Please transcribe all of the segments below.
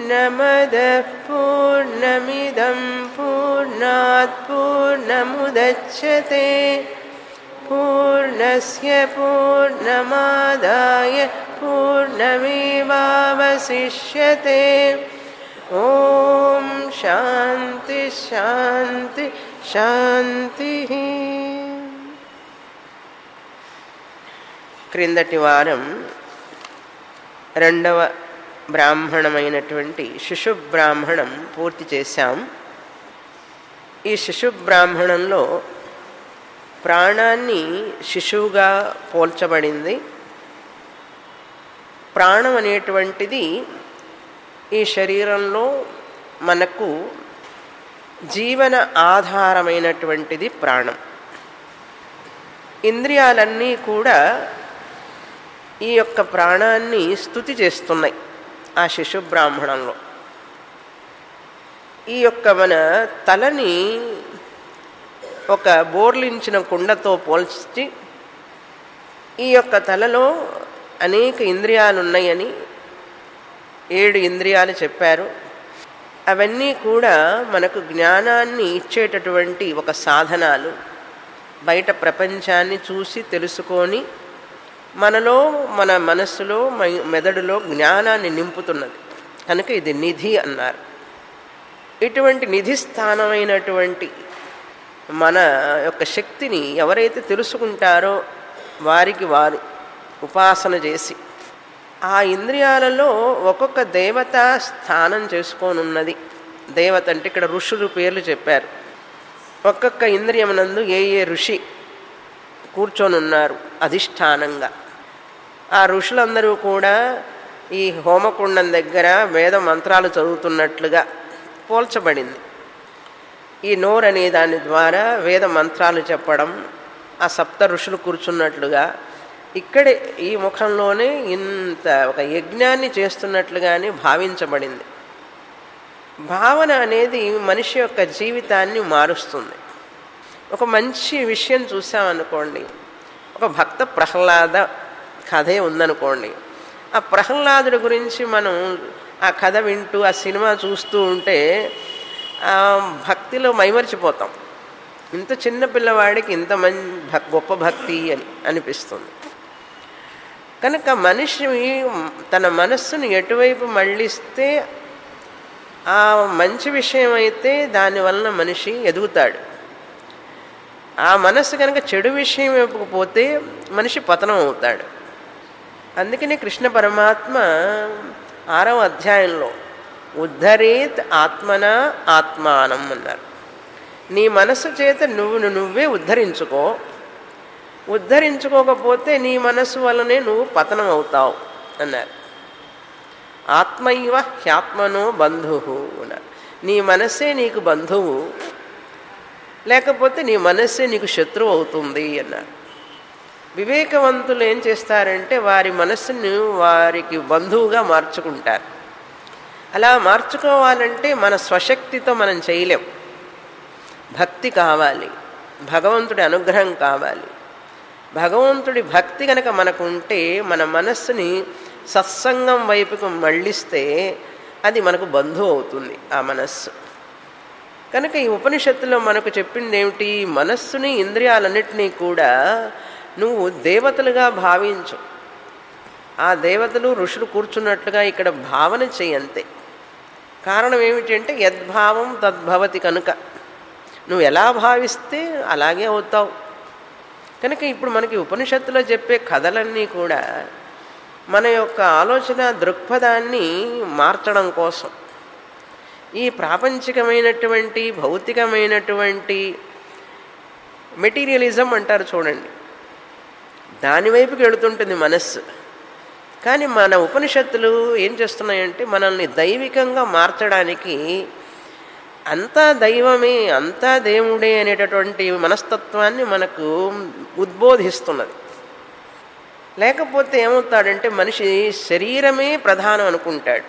पूर्णमदः पूर्णमिदं पूर्णात् पूर्णमुदच्छते पूर्णस्य पूर्णमादाय पूर्णमेवावशिष्यते ॐ शान्ति शान्ति शान्तिः క్రిందటి వారం రెండవ బ్రాహ్మణమైనటువంటి శిశు బ్రాహ్మణం పూర్తి చేశాం ఈ శిశు బ్రాహ్మణంలో ప్రాణాన్ని శిశువుగా పోల్చబడింది ప్రాణం అనేటువంటిది ఈ శరీరంలో మనకు జీవన ఆధారమైనటువంటిది ప్రాణం ఇంద్రియాలన్నీ కూడా ఈ యొక్క ప్రాణాన్ని స్థుతి చేస్తున్నాయి ఆ శిశు బ్రాహ్మణంలో ఈ యొక్క మన తలని ఒక బోర్లించిన కుండతో పోల్చి ఈ యొక్క తలలో అనేక ఇంద్రియాలు ఉన్నాయని ఏడు ఇంద్రియాలు చెప్పారు అవన్నీ కూడా మనకు జ్ఞానాన్ని ఇచ్చేటటువంటి ఒక సాధనాలు బయట ప్రపంచాన్ని చూసి తెలుసుకొని మనలో మన మనస్సులో మెదడులో జ్ఞానాన్ని నింపుతున్నది కనుక ఇది నిధి అన్నారు ఇటువంటి నిధి స్థానమైనటువంటి మన యొక్క శక్తిని ఎవరైతే తెలుసుకుంటారో వారికి వారు ఉపాసన చేసి ఆ ఇంద్రియాలలో ఒక్కొక్క దేవత స్థానం చేసుకొని ఉన్నది దేవత అంటే ఇక్కడ ఋషులు పేర్లు చెప్పారు ఒక్కొక్క ఇంద్రియమునందు ఏ ఏ ఋషి కూర్చొని ఉన్నారు అధిష్టానంగా ఆ ఋషులందరూ కూడా ఈ హోమకుండం దగ్గర వేద మంత్రాలు చదువుతున్నట్లుగా పోల్చబడింది ఈ నోరు అనే దాని ద్వారా వేద మంత్రాలు చెప్పడం ఆ సప్త ఋషులు కూర్చున్నట్లుగా ఇక్కడే ఈ ముఖంలోనే ఇంత ఒక యజ్ఞాన్ని చేస్తున్నట్లుగానే భావించబడింది భావన అనేది మనిషి యొక్క జీవితాన్ని మారుస్తుంది ఒక మంచి విషయం చూసామనుకోండి ఒక భక్త ప్రహ్లాద కథే ఉందనుకోండి ఆ ప్రహ్లాదుడి గురించి మనం ఆ కథ వింటూ ఆ సినిమా చూస్తూ ఉంటే భక్తిలో మైమరిచిపోతాం ఇంత చిన్న పిల్లవాడికి ఇంత మం గొప్ప భక్తి అని అనిపిస్తుంది కనుక మనిషి తన మనస్సును ఎటువైపు మళ్ళిస్తే ఆ మంచి విషయం అయితే దానివలన మనిషి ఎదుగుతాడు ఆ మనస్సు కనుక చెడు విషయం వైపుకు పోతే మనిషి పతనం అవుతాడు అందుకనే కృష్ణ పరమాత్మ ఆరవ అధ్యాయంలో ఉద్ధరేత్ ఆత్మన ఆత్మానం అన్నారు నీ మనస్సు చేత నువ్వు నువ్వే ఉద్ధరించుకో ఉద్ధరించుకోకపోతే నీ మనస్సు వల్లనే నువ్వు పతనం అవుతావు అన్నారు ఆత్మైవ హ్యాత్మనో బంధువు అన్నారు నీ మనస్సే నీకు బంధువు లేకపోతే నీ మనస్సే నీకు శత్రువు అవుతుంది అన్నారు వివేకవంతులు ఏం చేస్తారంటే వారి మనస్సును వారికి బంధువుగా మార్చుకుంటారు అలా మార్చుకోవాలంటే మన స్వశక్తితో మనం చేయలేం భక్తి కావాలి భగవంతుడి అనుగ్రహం కావాలి భగవంతుడి భక్తి కనుక మనకు ఉంటే మన మనస్సుని సత్సంగం వైపుకు మళ్ళిస్తే అది మనకు బంధువు అవుతుంది ఆ మనస్సు కనుక ఈ ఉపనిషత్తులో మనకు చెప్పింది ఏమిటి మనస్సుని ఇంద్రియాలన్నిటినీ కూడా నువ్వు దేవతలుగా భావించు ఆ దేవతలు ఋషులు కూర్చున్నట్లుగా ఇక్కడ భావన చేయంతే కారణం ఏమిటంటే యద్భావం తద్భవతి కనుక నువ్వు ఎలా భావిస్తే అలాగే అవుతావు కనుక ఇప్పుడు మనకి ఉపనిషత్తులో చెప్పే కథలన్నీ కూడా మన యొక్క ఆలోచన దృక్పథాన్ని మార్చడం కోసం ఈ ప్రాపంచికమైనటువంటి భౌతికమైనటువంటి మెటీరియలిజం అంటారు చూడండి దానివైపుకి వెళుతుంటుంది మనస్సు కానీ మన ఉపనిషత్తులు ఏం చేస్తున్నాయంటే మనల్ని దైవికంగా మార్చడానికి అంతా దైవమే అంతా దేవుడే అనేటటువంటి మనస్తత్వాన్ని మనకు ఉద్బోధిస్తున్నది లేకపోతే ఏమవుతాడంటే మనిషి శరీరమే ప్రధానం అనుకుంటాడు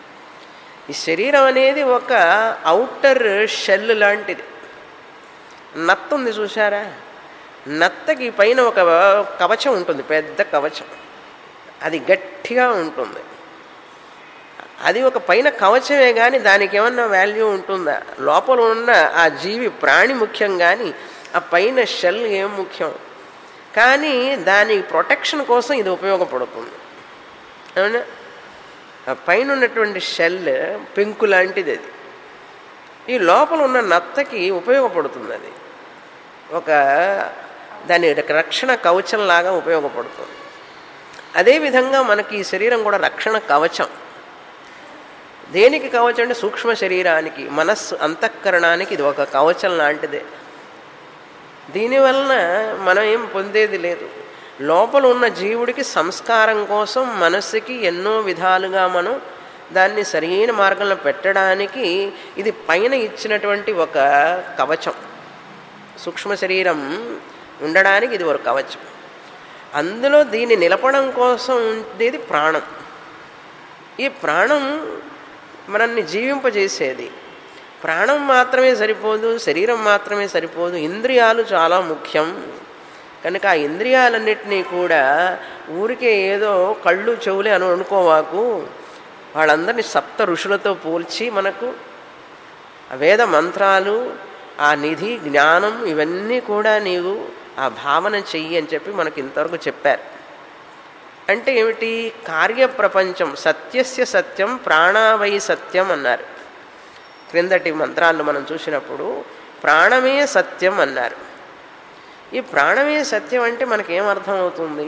ఈ శరీరం అనేది ఒక అవుటర్ షెల్ లాంటిది నత్త ఉంది చూసారా నత్తకి పైన ఒక కవచం ఉంటుంది పెద్ద కవచం అది గట్టిగా ఉంటుంది అది ఒక పైన కవచమే కానీ దానికి ఏమన్నా వాల్యూ ఉంటుందా లోపల ఉన్న ఆ జీవి ప్రాణి ముఖ్యం కానీ ఆ పైన షెల్ ఏం ముఖ్యం కానీ దాని ప్రొటెక్షన్ కోసం ఇది ఉపయోగపడుతుంది అవునా ఆ పైన ఉన్నటువంటి షెల్ పెంకు లాంటిది అది ఈ లోపల ఉన్న నత్తకి ఉపయోగపడుతుంది అది ఒక దాని రక్షణ కవచంలాగా ఉపయోగపడుతుంది అదేవిధంగా మనకి ఈ శరీరం కూడా రక్షణ కవచం దేనికి కవచం అంటే సూక్ష్మ శరీరానికి మనస్సు అంతఃకరణానికి ఇది ఒక కవచం లాంటిదే దీనివలన మనం ఏం పొందేది లేదు లోపల ఉన్న జీవుడికి సంస్కారం కోసం మనస్సుకి ఎన్నో విధాలుగా మనం దాన్ని సరైన మార్గంలో పెట్టడానికి ఇది పైన ఇచ్చినటువంటి ఒక కవచం సూక్ష్మ శరీరం ఉండడానికి ఇది ఒక కవచం అందులో దీన్ని నిలపడం కోసం ఉండేది ప్రాణం ఈ ప్రాణం మనల్ని జీవింపజేసేది ప్రాణం మాత్రమే సరిపోదు శరీరం మాత్రమే సరిపోదు ఇంద్రియాలు చాలా ముఖ్యం కనుక ఆ ఇంద్రియాలన్నింటినీ కూడా ఊరికే ఏదో కళ్ళు చెవులే అని అనుకోవాకు వాళ్ళందరినీ సప్త ఋషులతో పోల్చి మనకు వేద మంత్రాలు ఆ నిధి జ్ఞానం ఇవన్నీ కూడా నీవు ఆ భావన చెయ్యి అని చెప్పి మనకి ఇంతవరకు చెప్పారు అంటే ఏమిటి కార్యప్రపంచం సత్యస్య సత్యం ప్రాణావై సత్యం అన్నారు క్రిందటి మంత్రాలను మనం చూసినప్పుడు ప్రాణమే సత్యం అన్నారు ఈ ప్రాణమే సత్యం అంటే మనకేం అర్థమవుతుంది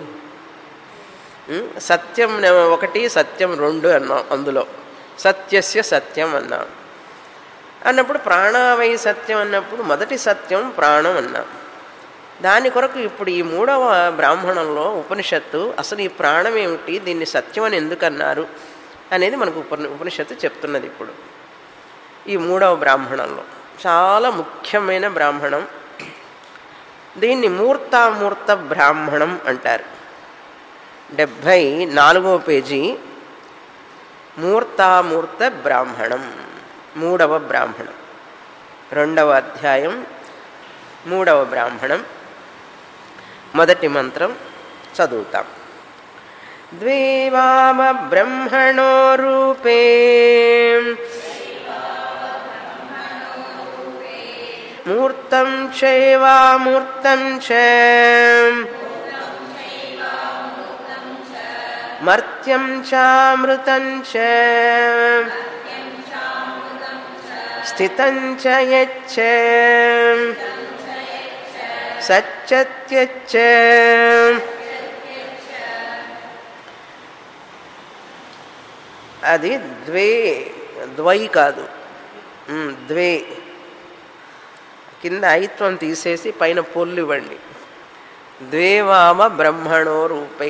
సత్యం ఒకటి సత్యం రెండు అన్నాం అందులో సత్యస్య సత్యం అన్నాం అన్నప్పుడు ప్రాణావై సత్యం అన్నప్పుడు మొదటి సత్యం ప్రాణం అన్నాం దాని కొరకు ఇప్పుడు ఈ మూడవ బ్రాహ్మణంలో ఉపనిషత్తు అసలు ఈ ప్రాణం ఏమిటి దీన్ని సత్యం అని ఎందుకన్నారు అనేది మనకు ఉపని ఉపనిషత్తు చెప్తున్నది ఇప్పుడు ఈ మూడవ బ్రాహ్మణంలో చాలా ముఖ్యమైన బ్రాహ్మణం దీన్ని మూర్తామూర్త బ్రాహ్మణం అంటారు డెబ్భై నాలుగో పేజీ మూర్తామూర్త బ్రాహ్మణం మూడవ బ్రాహ్మణం రెండవ అధ్యాయం మూడవ బ్రాహ్మణం మొదటి మంత్రం చదువుతాం ద్వేవామ బ్రహ్మణో రూపే మూర్తం చైవామూర్తం చ మర్త్యం చామృతం చ స్థితం చ యచ్చ సచ్చత్యచ్చ అది ద్వే ద్వై కాదు ఉమ్, ద్వే కింద ఐత్వం తీసేసి పైన పొల్లు ఇవ్వండి ద్వేవామ బ్రహ్మణో రూపే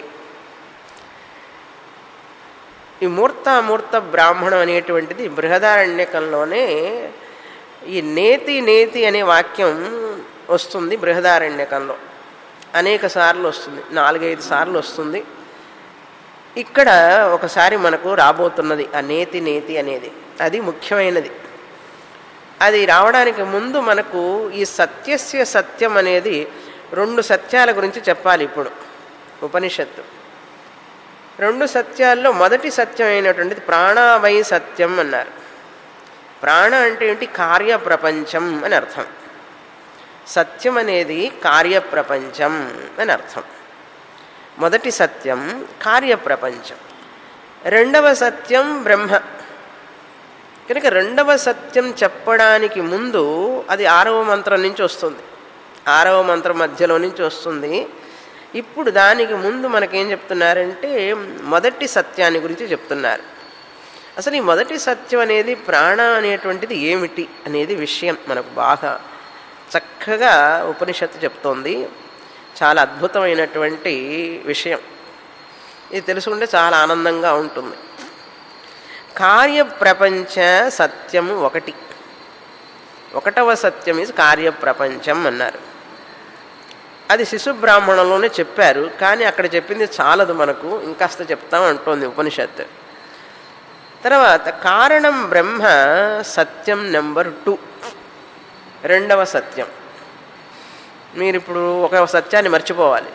ఈ మూర్తామూర్త బ్రాహ్మణం అనేటువంటిది బృహదారణ్యకంలోనే ఈ నేతి నేతి అనే వాక్యం వస్తుంది బృహదారణ్యకంలో అనేక సార్లు వస్తుంది నాలుగైదు సార్లు వస్తుంది ఇక్కడ ఒకసారి మనకు రాబోతున్నది ఆ నేతి నేతి అనేది అది ముఖ్యమైనది అది రావడానికి ముందు మనకు ఈ సత్యస్య సత్యం అనేది రెండు సత్యాల గురించి చెప్పాలి ఇప్పుడు ఉపనిషత్తు రెండు సత్యాల్లో మొదటి సత్యం అయినటువంటిది ప్రాణావై సత్యం అన్నారు ప్రాణ అంటే ఏంటి కార్యప్రపంచం అని అర్థం సత్యం అనేది కార్యప్రపంచం అని అర్థం మొదటి సత్యం కార్యప్రపంచం రెండవ సత్యం బ్రహ్మ కనుక రెండవ సత్యం చెప్పడానికి ముందు అది ఆరవ మంత్రం నుంచి వస్తుంది ఆరవ మంత్రం మధ్యలో నుంచి వస్తుంది ఇప్పుడు దానికి ముందు మనకేం చెప్తున్నారంటే మొదటి సత్యాన్ని గురించి చెప్తున్నారు అసలు ఈ మొదటి సత్యం అనేది ప్రాణ అనేటువంటిది ఏమిటి అనేది విషయం మనకు బాగా చక్కగా ఉపనిషత్తు చెప్తోంది చాలా అద్భుతమైనటువంటి విషయం ఇది తెలుసుకుంటే చాలా ఆనందంగా ఉంటుంది కార్యప్రపంచ సత్యము ఒకటి ఒకటవ సత్యం ఇది కార్యప్రపంచం అన్నారు అది శిశు బ్రాహ్మణంలోనే చెప్పారు కానీ అక్కడ చెప్పింది చాలదు మనకు ఇంకాస్త చెప్తాం అంటోంది ఉపనిషత్తు తర్వాత కారణం బ్రహ్మ సత్యం నెంబర్ టూ రెండవ సత్యం మీరు ఇప్పుడు ఒక సత్యాన్ని మర్చిపోవాలి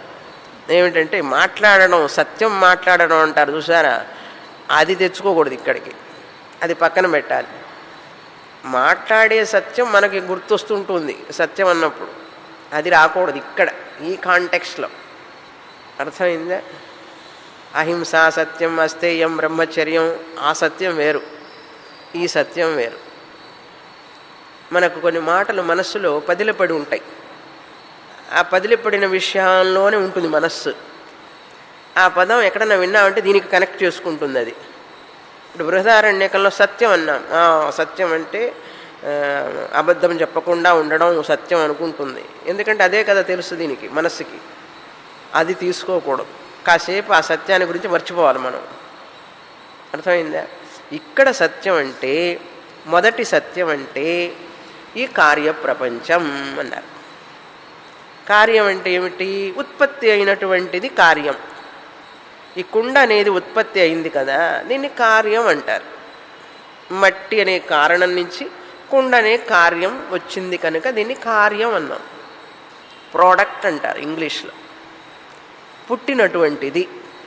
ఏమిటంటే మాట్లాడడం సత్యం మాట్లాడడం అంటారు చూసారా అది తెచ్చుకోకూడదు ఇక్కడికి అది పక్కన పెట్టాలి మాట్లాడే సత్యం మనకి గుర్తొస్తుంటుంది సత్యం అన్నప్పుడు అది రాకూడదు ఇక్కడ ఈ కాంటెక్స్లో అర్థమైందా అహింస సత్యం అస్తేయం బ్రహ్మచర్యం ఆ సత్యం వేరు ఈ సత్యం వేరు మనకు కొన్ని మాటలు మనస్సులో పదిలపడి ఉంటాయి ఆ పదిలిపడిన విషయాల్లోనే ఉంటుంది మనస్సు ఆ పదం ఎక్కడన్నా విన్నామంటే దీనికి కనెక్ట్ చేసుకుంటుంది అది ఇప్పుడు బృహదారణ్యకంలో సత్యం అన్నాం ఆ, సత్యం అంటే ఆ, అబద్ధం చెప్పకుండా ఉండడం సత్యం అనుకుంటుంది ఎందుకంటే అదే కదా తెలుసు దీనికి మనస్సుకి అది తీసుకోకూడదు కాసేపు ఆ సత్యాన్ని గురించి మర్చిపోవాలి మనం అర్థమైందా ఇక్కడ సత్యం అంటే మొదటి సత్యం అంటే ఈ కార్యప్రపంచం అన్నారు కార్యం అంటే ఏమిటి ఉత్పత్తి అయినటువంటిది కార్యం ఈ కుండ అనేది ఉత్పత్తి అయింది కదా దీన్ని కార్యం అంటారు మట్టి అనే కారణం నుంచి కుండ అనే కార్యం వచ్చింది కనుక దీన్ని కార్యం అన్నాం ప్రోడక్ట్ అంటారు ఇంగ్లీష్లో పుట్టినటువంటిది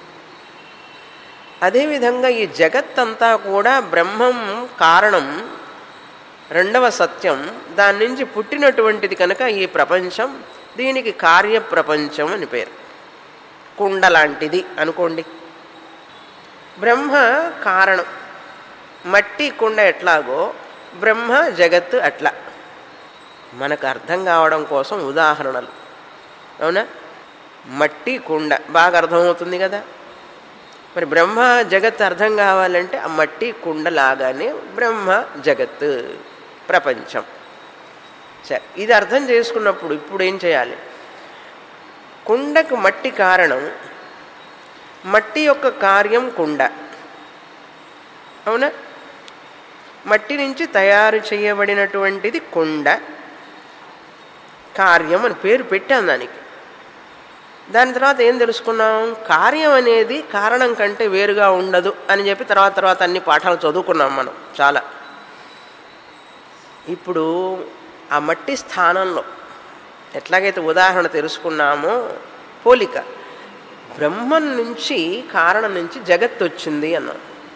అదేవిధంగా ఈ జగత్తంతా కూడా బ్రహ్మం కారణం రెండవ సత్యం దాని నుంచి పుట్టినటువంటిది కనుక ఈ ప్రపంచం దీనికి కార్యప్రపంచం అని పేరు కుండ లాంటిది అనుకోండి బ్రహ్మ కారణం మట్టి కుండ ఎట్లాగో బ్రహ్మ జగత్తు అట్లా మనకు అర్థం కావడం కోసం ఉదాహరణలు అవునా మట్టి కుండ బాగా అర్థమవుతుంది కదా మరి బ్రహ్మ జగత్ అర్థం కావాలంటే ఆ మట్టి కుండ లాగానే బ్రహ్మ జగత్ ప్రపంచం సరే ఇది అర్థం చేసుకున్నప్పుడు ఇప్పుడు ఏం చేయాలి కుండకు మట్టి కారణం మట్టి యొక్క కార్యం కుండ అవునా మట్టి నుంచి తయారు చేయబడినటువంటిది కుండ కార్యం అని పేరు పెట్టాం దానికి దాని తర్వాత ఏం తెలుసుకున్నాం కార్యం అనేది కారణం కంటే వేరుగా ఉండదు అని చెప్పి తర్వాత తర్వాత అన్ని పాఠాలు చదువుకున్నాం మనం చాలా ఇప్పుడు ఆ మట్టి స్థానంలో ఎట్లాగైతే ఉదాహరణ తెలుసుకున్నామో పోలిక బ్రహ్మం నుంచి కారణం నుంచి జగత్ వచ్చింది అన్నాం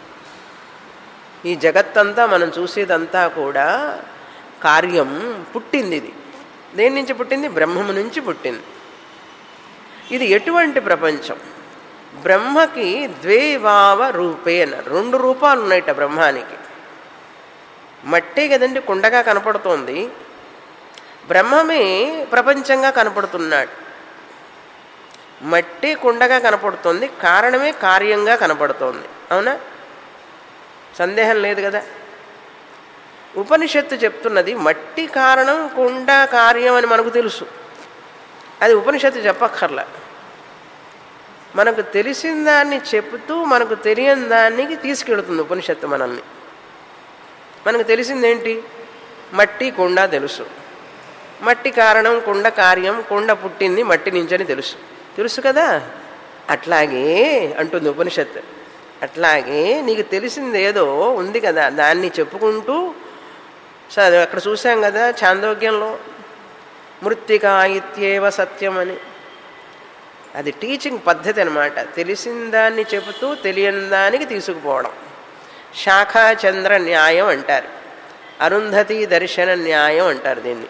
ఈ జగత్తంతా మనం చూసేదంతా కూడా కార్యం పుట్టింది ఇది దేని నుంచి పుట్టింది బ్రహ్మము నుంచి పుట్టింది ఇది ఎటువంటి ప్రపంచం బ్రహ్మకి ద్వేవావ రూపే అన్నారు రెండు రూపాలు ఉన్నాయట బ్రహ్మానికి మట్టే కదండి కుండగా కనపడుతోంది బ్రహ్మమే ప్రపంచంగా కనపడుతున్నాడు మట్టి కుండగా కనపడుతోంది కారణమే కార్యంగా కనపడుతోంది అవునా సందేహం లేదు కదా ఉపనిషత్తు చెప్తున్నది మట్టి కారణం కుండ కార్యం అని మనకు తెలుసు అది ఉపనిషత్తు చెప్పక్కర్లా మనకు తెలిసిన దాన్ని చెప్తూ మనకు తెలియని దానికి తీసుకెడుతుంది ఉపనిషత్తు మనల్ని మనకు తెలిసిందేంటి మట్టి కుండ తెలుసు మట్టి కారణం కుండ కార్యం కుండ పుట్టింది మట్టి నుంచని తెలుసు తెలుసు కదా అట్లాగే అంటుంది ఉపనిషత్తు అట్లాగే నీకు తెలిసిందేదో ఉంది కదా దాన్ని చెప్పుకుంటూ సరే అక్కడ చూసాం కదా చాందోగ్యంలో మృత్తికా ఇత్యేవ సత్యం అని అది టీచింగ్ పద్ధతి అనమాట తెలిసిన దాన్ని చెబుతూ తెలియని దానికి తీసుకుపోవడం శాఖాచంద్ర న్యాయం అంటారు అరుంధతి దర్శన న్యాయం అంటారు దీన్ని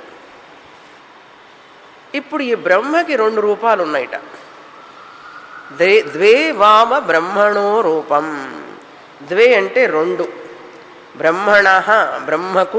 ఇప్పుడు ఈ బ్రహ్మకి రెండు రూపాలు ఉన్నాయిట ద్వే ద్వే వామ బ్రహ్మణో రూపం ద్వే అంటే రెండు బ్రహ్మణ బ్రహ్మకు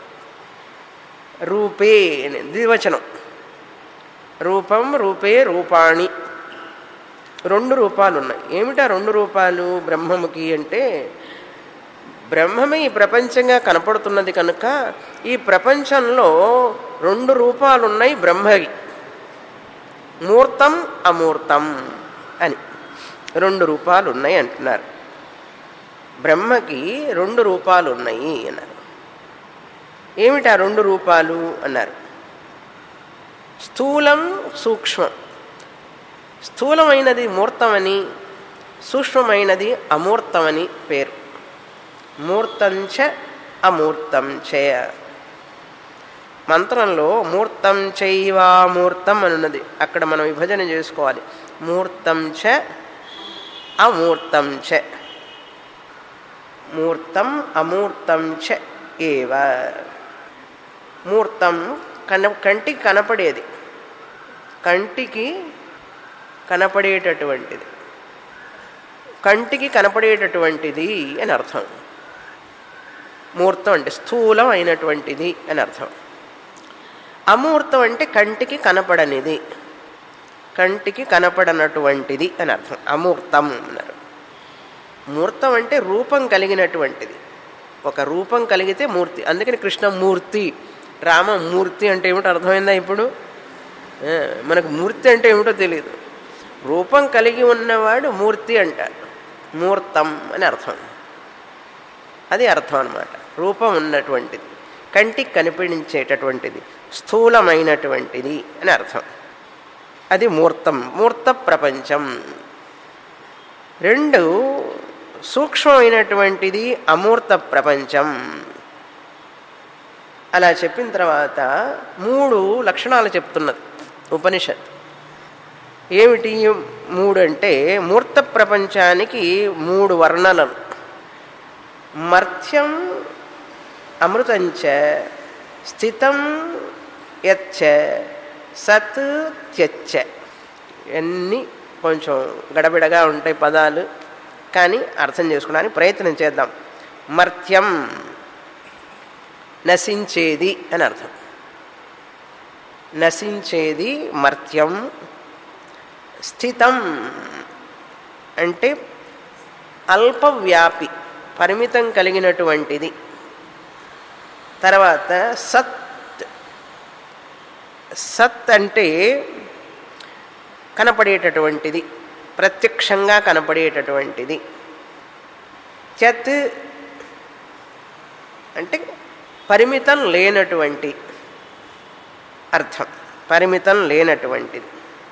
రూపే అని ద్వివచనం రూపం రూపే రూపాణి రెండు రూపాలు ఉన్నాయి ఏమిటా రెండు రూపాలు బ్రహ్మముకి అంటే బ్రహ్మమే ఈ ప్రపంచంగా కనపడుతున్నది కనుక ఈ ప్రపంచంలో రెండు రూపాలు ఉన్నాయి బ్రహ్మకి మూర్తం అమూర్తం అని రెండు రూపాలు ఉన్నాయి అంటున్నారు బ్రహ్మకి రెండు రూపాలు ఉన్నాయి అన్నారు ఏమిటి ఆ రెండు రూపాలు అన్నారు స్థూలం సూక్ష్మం స్థూలమైనది మూర్తమని సూక్ష్మమైనది అమూర్తమని పేరు మూర్తంచ అమూర్తం చయ మంత్రంలో మూర్తం చైవామూర్తం అని ఉన్నది అక్కడ మనం విభజన చేసుకోవాలి మూర్తం చ అమూర్తం చ మూర్తం అమూర్తం చ ఏవ మూర్తం కన కంటికి కనపడేది కంటికి కనపడేటటువంటిది కంటికి కనపడేటటువంటిది అని అర్థం మూర్తం అంటే స్థూలం అయినటువంటిది అని అర్థం అమూర్తం అంటే కంటికి కనపడనిది కంటికి కనపడనటువంటిది అని అర్థం అమూర్తం అన్నారు మూర్తం అంటే రూపం కలిగినటువంటిది ఒక రూపం కలిగితే మూర్తి అందుకని కృష్ణమూర్తి రామమూర్తి అంటే ఏమిటో అర్థమైందా ఇప్పుడు ఆ, మనకు మూర్తి అంటే ఏమిటో తెలియదు రూపం కలిగి ఉన్నవాడు మూర్తి అంటారు మూర్తం అని అర్థం అది అర్థం అన్నమాట రూపం ఉన్నటువంటిది కంటికి కనిపించేటటువంటిది స్థూలమైనటువంటిది అని అర్థం అది మూర్తం మూర్త ప్రపంచం రెండు సూక్ష్మమైనటువంటిది అమూర్త ప్రపంచం అలా చెప్పిన తర్వాత మూడు లక్షణాలు చెప్తున్నది ఉపనిషత్ ఏమిటి మూడు అంటే మూర్త ప్రపంచానికి మూడు వర్ణనలు మర్త్యం అమృతంచ స్థితం యచ్చ సత్ త్యచ్చ ఇవన్నీ కొంచెం గడబిడగా ఉంటాయి పదాలు కానీ అర్థం చేసుకోవడానికి ప్రయత్నం చేద్దాం మర్త్యం నశించేది అని అర్థం నశించేది మర్త్యం స్థితం అంటే అల్పవ్యాపి పరిమితం కలిగినటువంటిది తర్వాత సత్ సత్ అంటే కనపడేటటువంటిది ప్రత్యక్షంగా కనపడేటటువంటిది చత్ అంటే పరిమితం లేనటువంటి అర్థం పరిమితం లేనటువంటిది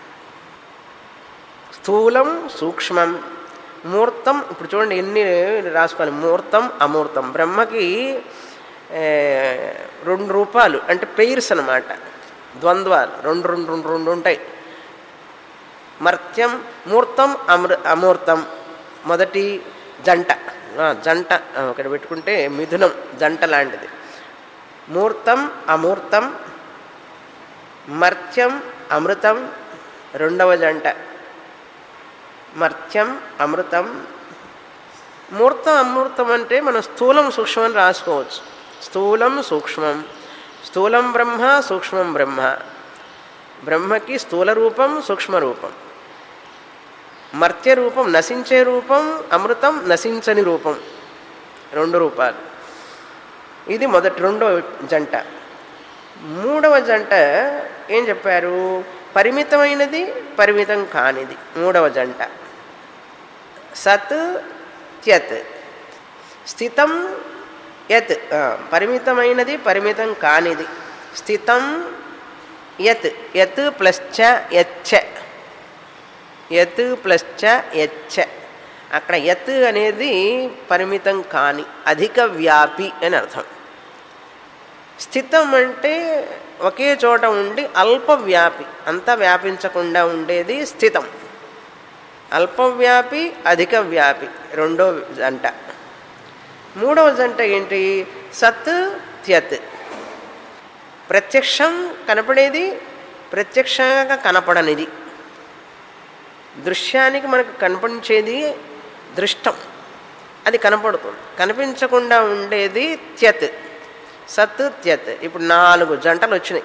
స్థూలం సూక్ష్మం మూర్తం ఇప్పుడు చూడండి ఎన్ని రాసుకోవాలి మూర్తం అమూర్తం బ్రహ్మకి ఏ, రెండు రూపాలు అంటే పెయిర్స్ అనమాట ద్వంద్వాలు రెండు రెండు రెండు రెండు ఉంటాయి మర్త్యం మూర్తం అమృ అమూర్తం మొదటి జంట ఆ, జంట ఆ, ఒకటి పెట్టుకుంటే మిథునం జంట లాంటిది మూర్తం అమూర్తం మర్త్యం అమృతం రెండవ జంట మర్త్యం అమృతం మూర్తం అమృతం అంటే మనం స్థూలం సూక్ష్మం అని రాసుకోవచ్చు స్థూలం సూక్ష్మం స్థూలం బ్రహ్మ సూక్ష్మం బ్రహ్మ బ్రహ్మకి స్థూల రూపం సూక్ష్మ రూపం మర్త్య రూపం నశించే రూపం అమృతం నశించని రూపం రెండు రూపాలు ఇది మొదటి రెండో జంట మూడవ జంట ఏం చెప్పారు పరిమితమైనది పరిమితం కానిది మూడవ జంట సత్ త్యత్ స్థితం యత్ ఆ, పరిమితమైనది పరిమితం కానిది స్థితం యత్ యత్ ప్లస్ చ యచ్చ యత్ ప్లస్ చ యచ్చ అక్కడ యత్ అనేది పరిమితం కాని అధిక వ్యాపి అని అర్థం స్థితం అంటే ఒకే చోట ఉండి అల్ప వ్యాపి అంతా వ్యాపించకుండా ఉండేది స్థితం అల్పవ్యాపి అధిక వ్యాపి రెండో జంట మూడవ జంట ఏంటి సత్ త్యత్ ప్రత్యక్షం కనపడేది ప్రత్యక్షంగా కనపడనిది దృశ్యానికి మనకు కనిపించేది దృష్టం అది కనపడుతుంది కనిపించకుండా ఉండేది త్యత్ సత్ త్యత్ ఇప్పుడు నాలుగు జంటలు వచ్చినాయి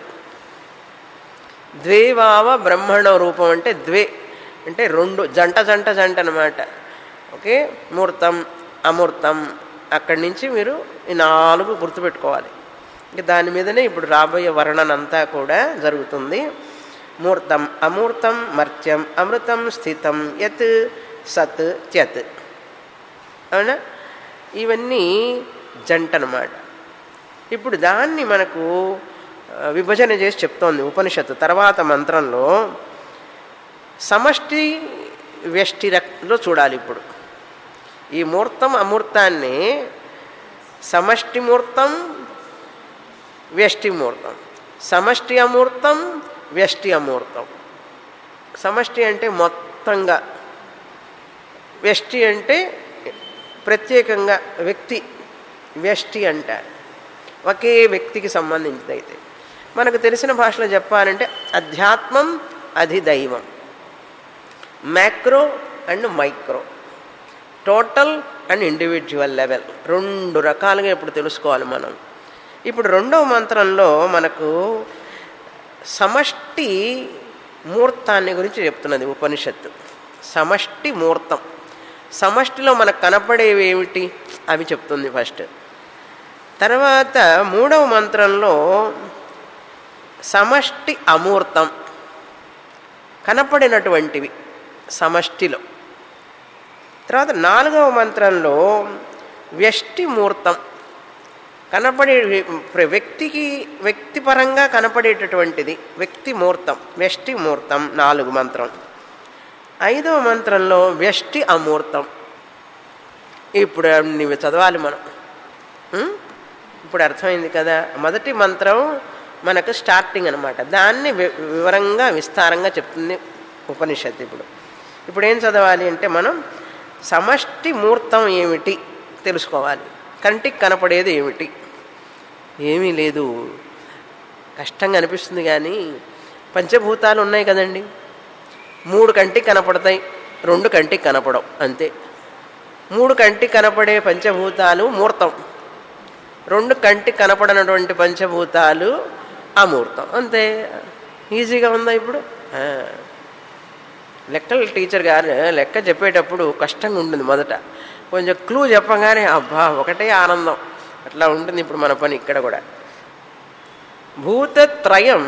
ద్వేవావ బ్రహ్మణ రూపం అంటే ద్వే అంటే రెండు జంట జంట జంట అనమాట ఓకే మూర్తం అమూర్తం అక్కడి నుంచి మీరు ఈ నాలుగు గుర్తుపెట్టుకోవాలి ఇంక దాని మీదనే ఇప్పుడు రాబోయే వర్ణన అంతా కూడా జరుగుతుంది మూర్తం అమూర్తం మర్త్యం అమృతం స్థితం యత్ సత్ త్యత్ అవునా ఇవన్నీ జంట అన్నమాట ఇప్పుడు దాన్ని మనకు ఆ, విభజన చేసి చెప్తోంది ఉపనిషత్తు తర్వాత మంత్రంలో సమష్టి వ్యష్టిలో చూడాలి ఇప్పుడు ఈ మూర్తం అమూర్తాన్ని సమష్టి మూర్తం వ్యష్టి మూర్తం సమష్టి అమూర్తం వ్యష్టి అమూర్తం సమష్టి అంటే మొత్తంగా వ్యష్టి అంటే ప్రత్యేకంగా వ్యక్తి వ్యష్టి అంటారు ఒకే వ్యక్తికి సంబంధించింది అయితే మనకు తెలిసిన భాషలో చెప్పాలంటే అధ్యాత్మం అధిదైవం macro and micro total and individual level రెండు రకాలుగా ఇప్పుడు తెలుసుకోవాలి మనం ఇప్పుడు రెండవ మంత్రంలో మనకు సమష్టి మూర్తాన్ని గురించి చెప్తున్నది ఉపనిషత్తు సమష్టి మూర్తం సమష్టిలో మనకు కనపడేవి ఏమిటి అవి చెప్తుంది ఫస్ట్ తర్వాత మూడవ మంత్రంలో సమష్టి అమూర్తం కనపడినటువంటివి సమష్టిలో తర్వాత నాలుగవ మంత్రంలో వ్యష్టి మూర్తం కనపడే వ్యక్తికి వ్యక్తిపరంగా కనపడేటటువంటిది వ్యక్తి మూర్తం వ్యష్టి మూర్తం నాలుగు మంత్రం ఐదవ మంత్రంలో వ్యష్టి అమూర్తం ఇప్పుడు నీవు చదవాలి మనం ఉం? ఇప్పుడు అర్థమైంది కదా మొదటి మంత్రం మనకు స్టార్టింగ్ అనమాట దాన్ని వి- వివరంగా విస్తారంగా చెప్తుంది ఉపనిషత్తు ఇప్పుడు ఇప్పుడు ఏం చదవాలి అంటే మనం సమష్టి మూర్తం ఏమిటి తెలుసుకోవాలి కంటికి కనపడేది ఏమిటి ఏమీ లేదు కష్టంగా అనిపిస్తుంది కానీ పంచభూతాలు ఉన్నాయి కదండి మూడు కంటికి కనపడతాయి రెండు కంటికి కనపడవు అంతే మూడు కంటికి కనపడే పంచభూతాలు మూర్తం రెండు కంటికి కనపడనటువంటి పంచభూతాలు అమూర్తం అంతే ఈజీగా ఉందా ఇప్పుడు ఆ. లెక్కల టీచర్ గారు లెక్క చెప్పేటప్పుడు కష్టంగా ఉంటుంది మొదట కొంచెం క్లూ చెప్పగానే అబ్బా ఒకటే ఆనందం అట్లా ఉంటుంది ఇప్పుడు మన పని ఇక్కడ కూడా భూతత్రయం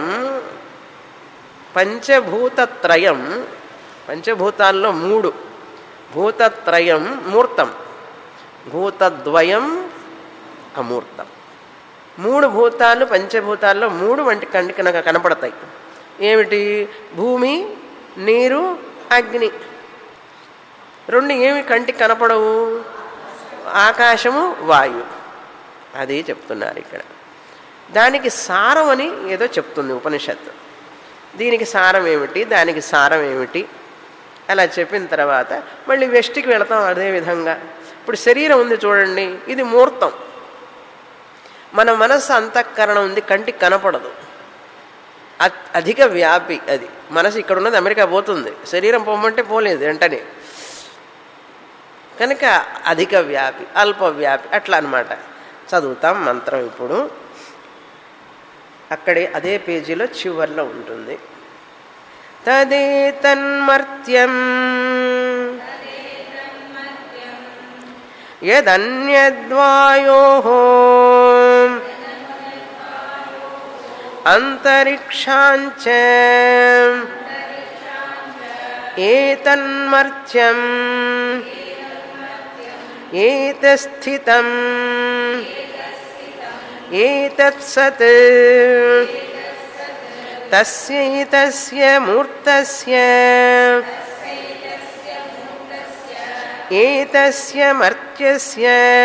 పంచభూతత్రయం పంచభూతాల్లో మూడు భూతత్రయం మూర్తం భూతద్వయం అమూర్తం మూడు భూతాలు పంచభూతాల్లో మూడు వంటి కంటికి నాకు కనపడతాయి ఏమిటి భూమి నీరు అగ్ని రెండు ఏమి కంటికి కనపడవు ఆకాశము వాయు అది చెప్తున్నారు ఇక్కడ దానికి సారం అని ఏదో చెప్తుంది ఉపనిషత్తు దీనికి సారం ఏమిటి దానికి సారం ఏమిటి అలా చెప్పిన తర్వాత మళ్ళీ వెష్టికి వెళతాం అదే విధంగా ఇప్పుడు శరీరం ఉంది చూడండి ఇది మూర్తం మన మనస్సు అంతఃకరణం ఉంది కంటికి కనపడదు అ- అధిక వ్యాపి అది మనసు ఇక్కడ ఉన్నది అమెరికా పోతుంది శరీరం పొమ్మంటే పోలేదు వెంటనే కనుక అధిక వ్యాపి అల్ప వ్యాపి అట్లా అనమాట చదువుతాం మంత్రం ఇప్పుడు అక్కడే అదే పేజీలో చివర్లో ఉంటుంది తదే తన్మర్త్యం యదన్యద్వాయో అంతరిక్షాంచ ఏతన్మర్త్యం ఏతస్థితం ఏతత్సత్ తస్యైతస్య మూర్తస్య ఏతస్య మర్త్యస్య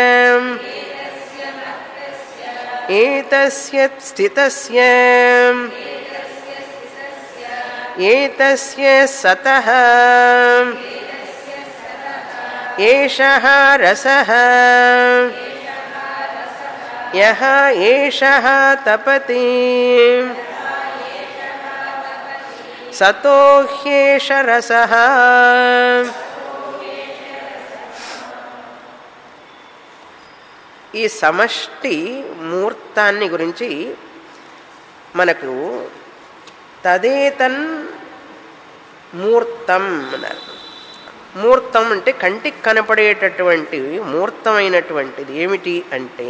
ఏతస్య స్థితస్య ఏతస్య సతః ఏషః రసః యః ఏషః తపతి సతో హ్యేష రసః ఈ సమష్టి మూర్తాన్ని గురించి మనకు తదేతన్ మూర్తం అన్నారు మూర్తం అంటే కంటికి కనపడేటటువంటి మూర్తమైనటువంటిది ఏమిటి అంటే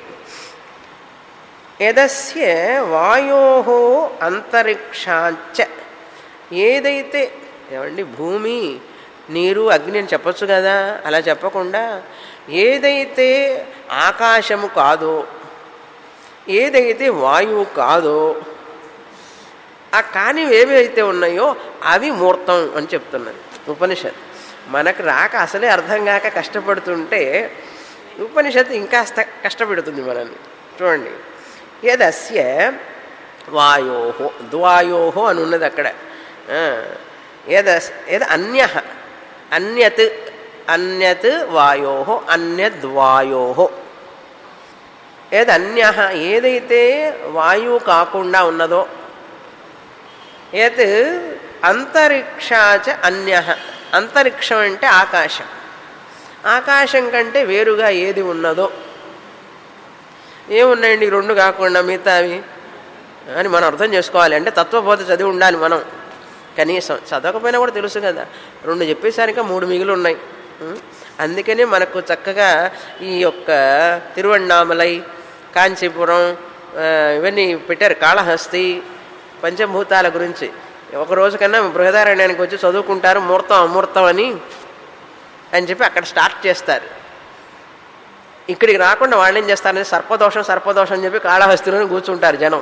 యదస్య వాయో అంతరిక్షాంచ ఏదైతే ఏమండి భూమి నీరు అగ్ని అని చెప్పొచ్చు కదా అలా చెప్పకుండా ఏదైతే ఆకాశము కాదో ఏదైతే వాయువు కాదో ఆ కానివి ఏవైతే ఉన్నాయో అవి మూర్తం అని చెప్తున్నది ఉపనిషత్ మనకు రాక అసలే అర్థం కాక కష్టపడుతుంటే ఉపనిషత్తు ఇంకాస్త కష్టపెడుతుంది మనల్ని చూడండి యదస్య వాయోహో ద్వాయోహో అని ఉన్నది అక్కడ ఆ, యదస్ యద అన్య అన్యత్ అన్యత్ వాయో అన్యద్వాయో ఏదన్య ఏదైతే వాయువు కాకుండా ఉన్నదో యత్ అంతరిక్షాచ అన్య అంతరిక్షం అంటే ఆకాశం ఆకాశం కంటే వేరుగా ఏది ఉన్నదో ఏమున్నాయండి ఈ రెండు కాకుండా మిగతావి అని మనం అర్థం చేసుకోవాలి అంటే తత్వబోధ చదివి ఉండాలి మనం కనీసం చదవకపోయినా కూడా తెలుసు కదా రెండు చెప్పేసరికి మూడు మిగిలి ఉన్నాయి ఉం? అందుకనే మనకు చక్కగా ఈ యొక్క తిరువണ്ണామలై కాంచీపురం ఆ, ఇవన్నీ పెట్టారు కాళహస్తి పంచభూతాల గురించి ఒక రోజు కన్నా బృహదారణ్యానికి వచ్చి చదువుకుంటారు ముహూర్తం అమూర్తం అని అని చెప్పి అక్కడ స్టార్ట్ చేస్తారు ఇక్కడికి రాకుండా వాళ్ళు ఏం చేస్తారంటే సర్పదోషం సర్పదోషం అని చెప్పి కాళహస్తిలోనే కూర్చుంటారు జనం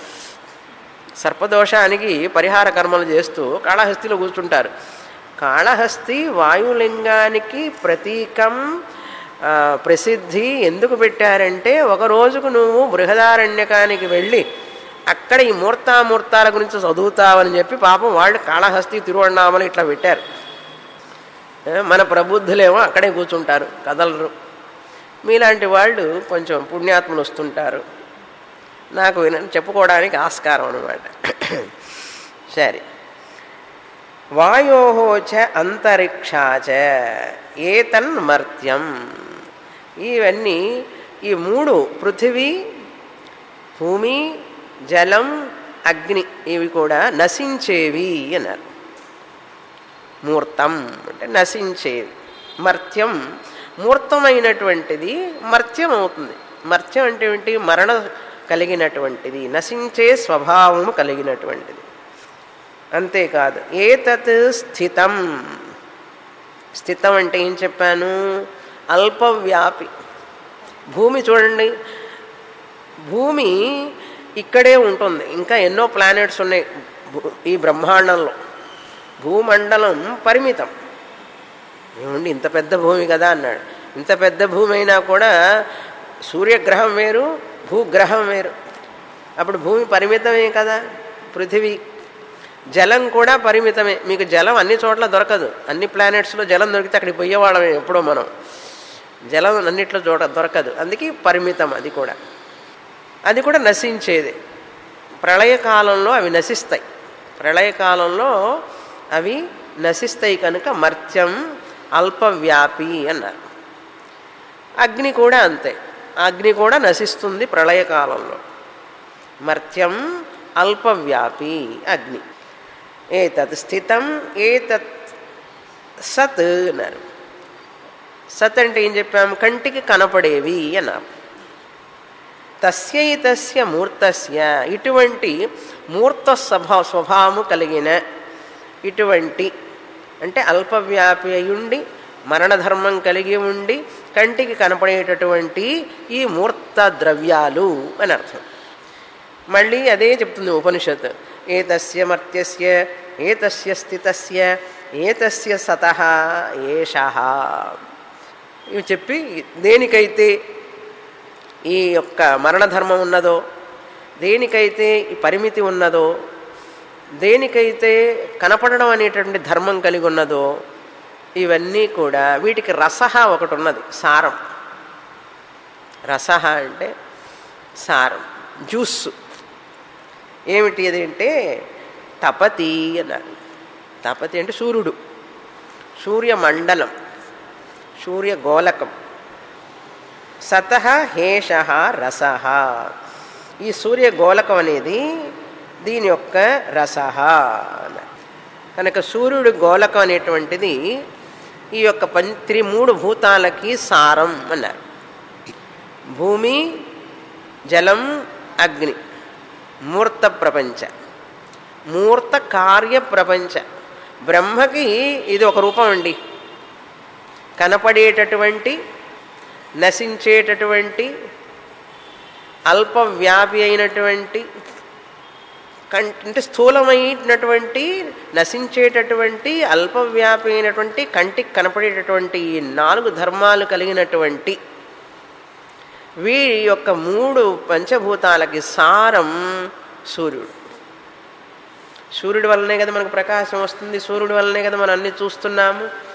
సర్పదోషానికి పరిహార కర్మలు చేస్తూ కాళహస్తిలో కూర్చుంటారు కాళహస్తి వాయులింగానికి ప్రతీకం ఆ, ప్రసిద్ధి ఎందుకు పెట్టారంటే ఒక రోజుకు నువ్వు బృహదారణ్యకానికి వెళ్ళి అక్కడ ఈ మూర్తామూర్తాల గురించి చదువుతావని చెప్పి పాపం వాళ్ళు కాళహస్తి తిరువണ്ണామలు ఇట్లా పెట్టారు ఆ, మన ప్రబుద్ధులేమో అక్కడే కూర్చుంటారు కదలరు మీలాంటి వాళ్ళు కొంచెం పుణ్యాత్ములు వస్తుంటారు నాకు విన- చెప్పుకోవడానికి ఆస్కారం అనమాట సరే వాయో చ అంతరిక్షాచ ఏతన్మర్త్యం ఇవన్నీ ఈ మూడు పృథివీ భూమి జలం అగ్ని ఇవి కూడా నశించేవి అన్నారు మూర్తం అంటే నశించేది మర్త్యం మూర్తమైనటువంటిది మర్త్యం అవుతుంది మర్త్యం అంటే ఏంటి మరణ కలిగినటువంటిది నశించే స్వభావము కలిగినటువంటిది అంతేకాదు ఏతత్ స్థితం స్థితం అంటే ఏం చెప్పాను అల్పవ్యాపి భూమి చూడండి భూమి ఇక్కడే ఉంటుంది ఇంకా ఎన్నో ప్లానెట్స్ ఉన్నాయి భూ- ఈ బ్రహ్మాండంలో భూమండలం పరిమితం ఏమండి ఇంత పెద్ద భూమి కదా అన్నాడు ఇంత పెద్ద భూమి అయినా కూడా సూర్యగ్రహం వేరు భూగ్రహం వేరు అప్పుడు భూమి పరిమితమే కదా పృథివీ జలం కూడా పరిమితమే మీకు జలం అన్ని చోట్ల దొరకదు అన్ని ప్లానెట్స్లో జలం దొరికితే అక్కడికి పోయేవాళ్ళమే ఎప్పుడో మనం జలం అన్నిట్లో చోట దొరకదు అందుకే పరిమితం అది కూడా అది కూడా నశించేది ప్రళయకాలంలో అవి నశిస్తాయి ప్రళయకాలంలో అవి నశిస్తాయి కనుక మర్త్యం అల్పవ్యాపి అన్నారు అగ్ని కూడా అంతే అగ్ని కూడా నశిస్తుంది ప్రళయకాలంలో మర్త్యం అల్పవ్యాపి అగ్ని ఏతత్ స్థితం ఏతత్ సత్ అన్నారు సత్ అంటే ఏం చెప్పాము కంటికి కనపడేవి అన్నారు తస్యైతస్య మూర్తస్య ఇటువంటి మూర్త స్వభా స్వభావము కలిగిన ఇటువంటి అంటే అల్పవ్యాపి అయ్యుండి మరణధర్మం కలిగి ఉండి కంటికి కనపడేటటువంటి ఈ మూర్త ద్రవ్యాలు అని అర్థం మళ్ళీ అదే చెప్తుంది ఉపనిషత్ ఏతస్య మర్త్యస్య ఏతస్య స్థితస్య ఏతస్య సత ఏష ఇవి చెప్పి దేనికైతే ఈ యొక్క మరణధర్మం ఉన్నదో దేనికైతే ఈ పరిమితి ఉన్నదో దేనికైతే కనపడడం అనేటువంటి ధర్మం కలిగి ఉన్నదో ఇవన్నీ కూడా వీటికి రసహ ఒకటి ఉన్నది సారం రసహ అంటే సారం జ్యూస్ ఏమిటి అది అంటే తపతి అన్నారు తపతి అంటే సూర్యుడు సూర్యమండలం సూర్యగోళకం సత హేష రస ఈ సూర్యగోళకం అనేది దీని యొక్క రస అన్నారు కనుక సూర్యుడు గోళకం అనేటువంటిది ఈ యొక్క పంత్రి మూడు భూతాలకి సారం అన్నారు భూమి జలం అగ్ని మూర్త ప్రపంచ మూర్త కార్య ప్రపంచ బ్రహ్మకి ఇది ఒక రూపం అండి కనపడేటటువంటి నశించేటటువంటి అల్పవ్యాపి అయినటువంటి కం అంటే స్థూలమైనటువంటి నశించేటటువంటి అల్పవ్యాపి అయినటువంటి కంటికి కనపడేటటువంటి ఈ నాలుగు ధర్మాలు కలిగినటువంటి వీరి యొక్క మూడు పంచభూతాలకి సారం సూర్యుడు సూర్యుడి వల్లనే కదా మనకు ప్రకాశం వస్తుంది సూర్యుడి వల్లనే కదా మనం అన్ని చూస్తున్నాము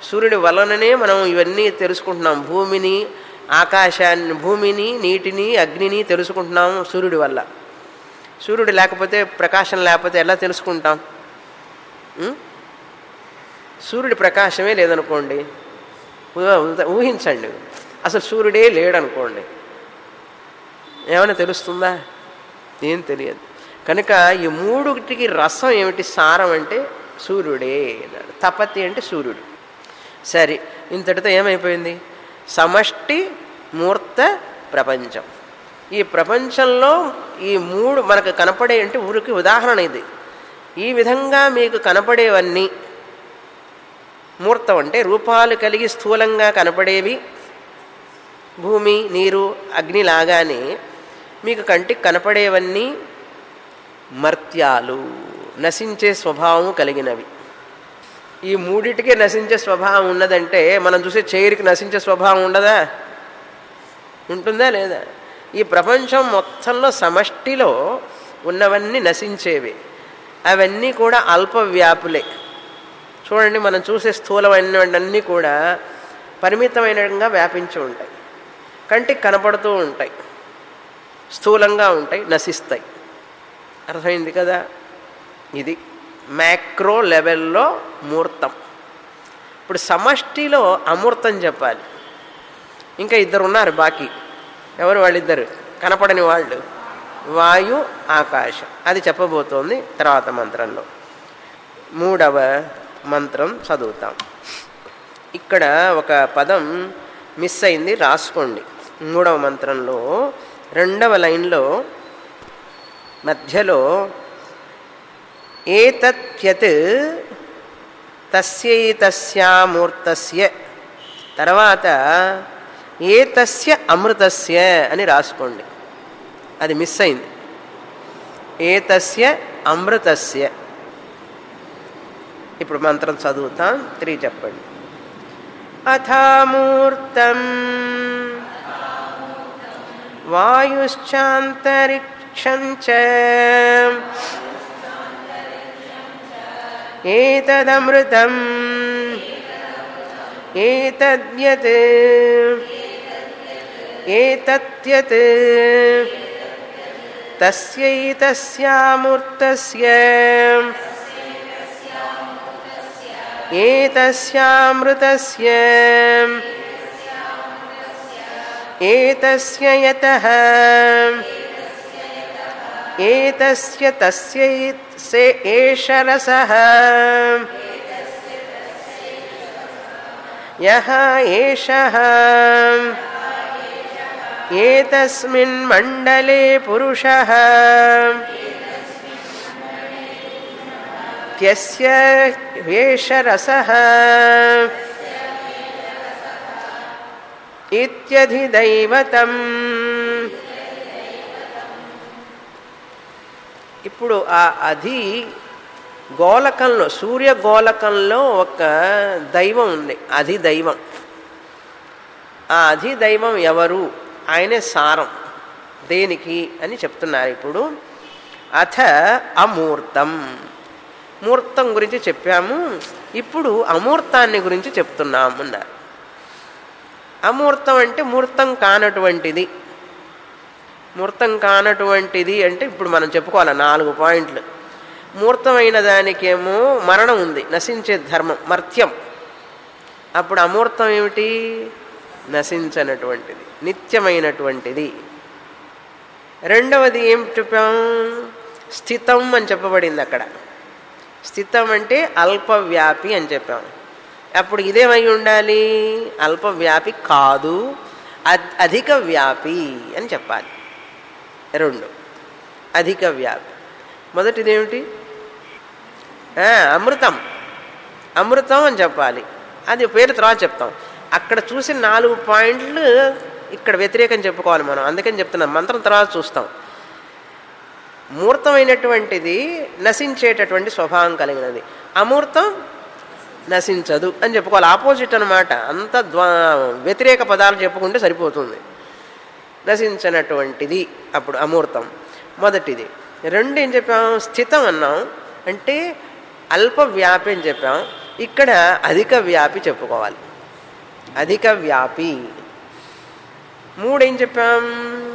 సూర్యుడి వలననే మనం ఇవన్నీ తెలుసుకుంటున్నాం భూమిని ఆకాశాన్ని భూమిని నీటిని అగ్నిని తెలుసుకుంటున్నాం సూర్యుడి వల్ల సూర్యుడు లేకపోతే ప్రకాశం లేకపోతే ఎలా తెలుసుకుంటాం ఉం? సూర్యుడి ప్రకాశమే లేదనుకోండి ఊ- ఊహించండి అసలు సూర్యుడే లేడనుకోండి ఏమైనా తెలుస్తుందా ఏం తెలియదు కనుక ఈ మూడుటికి రసం ఏమిటి సారం అంటే సూర్యుడే అన్నాడు తపతి అంటే సూర్యుడు సరే ఇంతటితో ఏమైపోయింది సమష్టి మూర్త ప్రపంచం ఈ ప్రపంచంలో ఈ మూడు మనకు కనపడే అంటే ఊరికి ఉదాహరణ ఇది ఈ విధంగా మీకు కనపడేవన్నీ మూర్తం అంటే రూపాలు కలిగి స్థూలంగా కనపడేవి భూమి నీరు అగ్ని లాగానే మీకు కంటికి కనపడేవన్నీ మర్త్యాలు నశించే స్వభావం కలిగినవి ఈ మూడిటికి నశించే స్వభావం ఉన్నదంటే మనం చూసే చైర్కి నశించే స్వభావం ఉండదా ఉంటుందా లేదా ఈ ప్రపంచం మొత్తంలో సమష్టిలో ఉన్నవన్నీ నశించేవి అవన్నీ కూడా అల్ప వ్యాపులే చూడండి మనం చూసే స్థూలమైనవన్నీ కూడా పరిమితమైనగా వ్యాపించి ఉంటాయి కంటికి కనపడుతూ ఉంటాయి స్థూలంగా ఉంటాయి నశిస్తాయి అర్థమైంది కదా ఇది మ్యాక్రో లెవెల్లో మూర్తం ఇప్పుడు సమష్టిలో అమూర్తం చెప్పాలి ఇంకా ఇద్దరు ఉన్నారు బాకీ ఎవరు వాళ్ళిద్దరు కనపడని వాళ్ళు వాయు ఆకాశం అది చెప్పబోతోంది తర్వాత మంత్రంలో మూడవ మంత్రం చదువుతాం ఇక్కడ ఒక పదం మిస్ అయింది రాసుకోండి మూడవ మంత్రంలో రెండవ లైన్లో మధ్యలో ఏతత్యత్ తస్యైతస్యామూర్తస్య తర్వాత ఏతస్య అమృతస్య అని రాసుకోండి అది మిస్ అయింది ఏతస్య అమృతస్య ఇప్పుడు మంత్రం చదువుతాం త్రీ చెప్పండి అథామూర్తం వాయుశ్చాంతరిక్షం చ ఏతదమృతం ఏతద్యత్ ఏతత్యత్ తస్యైతస్యామూర్తస్య ఏతస్యామృతస్య ఏతస్య యతః ఏతస్య తస్య ఏష రసః యః ఏషः ఏతస్మిన్ మండలే పురుషः त्यस्य एष रसः ఇత్యధిదైవతం ఇప్పుడు ఆ అధి గోళకంలో సూర్య గోళకంలో ఒక దైవం ఉంది అధి దైవం ఆ అధి దైవం ఎవరు ఆయనే సారం దేనికి అని చెప్తున్నారు ఇప్పుడు అథ అమూర్తం మూర్తం గురించి చెప్పాము ఇప్పుడు అమూర్తాన్ని గురించి చెప్తున్నాము అన్నారు అమూర్తం అంటే మూర్తం కానటువంటిది మూర్తం కానటువంటిది అంటే ఇప్పుడు మనం చెప్పుకోవాలి నాలుగు పాయింట్లు మూర్తమైన దానికేమో మరణం ఉంది నశించే ధర్మం మర్త్యం అప్పుడు అమూర్తం ఏమిటి నశించనటువంటిది నిత్యమైనటువంటిది రెండవది ఏం చెప్పాం స్థితం అని చెప్పబడింది అక్కడ స్థితం అంటే అల్పవ్యాపి అని చెప్పాం అప్పుడు ఇదేమై ఉండాలి అల్పవ్యాపి కాదు అద్- అధిక వ్యాపి అని చెప్పాలి రెండు అధిక వ్యాపి మొదటిదేమిటి ఆ, అమృతం అమృతం అని చెప్పాలి అది పేరు తర్వాత చెప్తాం అక్కడ చూసిన నాలుగు పాయింట్లు ఇక్కడ వ్యతిరేకం చెప్పుకోవాలి మనం అందుకని చెప్తున్నాం మంత్రం తర్వాత చూస్తాం మూర్తమైనటువంటిది నశించేటటువంటి స్వభావం కలిగినది అమూర్తం నశించదు అని చెప్పుకోవాలి ఆపోజిట్ అనమాట అంత ద్వా వ్యతిరేక పదాలు చెప్పుకుంటే సరిపోతుంది నశించినటువంటిది అప్పుడు అమూర్తం మొదటిది రెండు ఏం చెప్పాం స్థితం అన్నాం అంటే అల్ప వ్యాపి అని చెప్పాం ఇక్కడ అధిక వ్యాపి చెప్పుకోవాలి అధిక వ్యాపి మూడేం చెప్పాం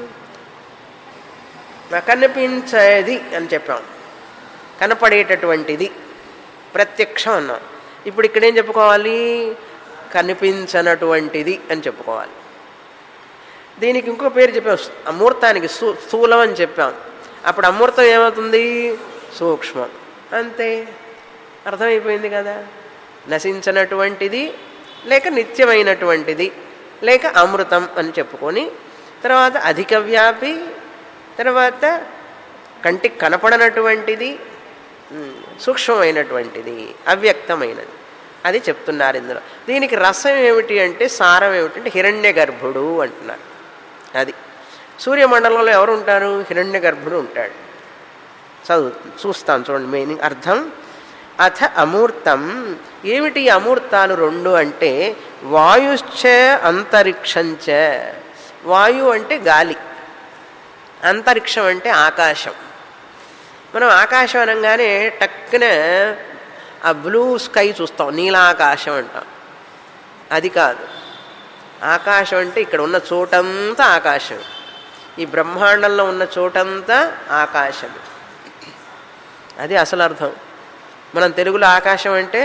కనిపించేది అని చెప్పాం కనపడేటటువంటిది ప్రత్యక్షం అన్నాం ఇప్పుడు ఇక్కడ ఏం చెప్పుకోవాలి కనిపించనటువంటిది అని చెప్పుకోవాలి దీనికి ఇంకో పేరు చెప్పాం అమూర్తానికి స్థూ స్థూలం అని చెప్పాం అప్పుడు అమూర్తం ఏమవుతుంది సూక్ష్మం అంతే అర్థమైపోయింది కదా నశించినటువంటిది లేక నిత్యమైనటువంటిది లేక అమృతం అని చెప్పుకొని తర్వాత అధిక వ్యాపి తర్వాత కంటికి కనపడనటువంటిది ఉమ్, సూక్ష్మమైనటువంటిది అవ్యక్తమైనది అది చెప్తున్నారు ఇందులో దీనికి రసం ఏమిటి అంటే సారం ఏమిటంటే హిరణ్య గర్భుడు అంటున్నారు అది సూర్యమండలంలో ఎవరు ఉంటారు హిరణ్య గర్భుడు ఉంటాడు చదువు చూస్తాం చూడండి మీనింగ్ అర్థం అథ అమూర్తం ఏమిటి ఈ అమూర్తాలు రెండు అంటే వాయుశ్చ అంతరిక్షంచ వాయు అంటే గాలి అంతరిక్షం అంటే ఆకాశం మనం ఆకాశం అనగానే టక్కున ఆ బ్లూ స్కై చూస్తాం నీలాకాశం అంటాం అది కాదు ఆకాశం అంటే ఇక్కడ ఉన్న చోటంతా ఆకాశం ఈ బ్రహ్మాండంలో ఉన్న చోటంతా ఆకాశం అది అసలు అర్థం మనం తెలుగులో ఆకాశం అంటే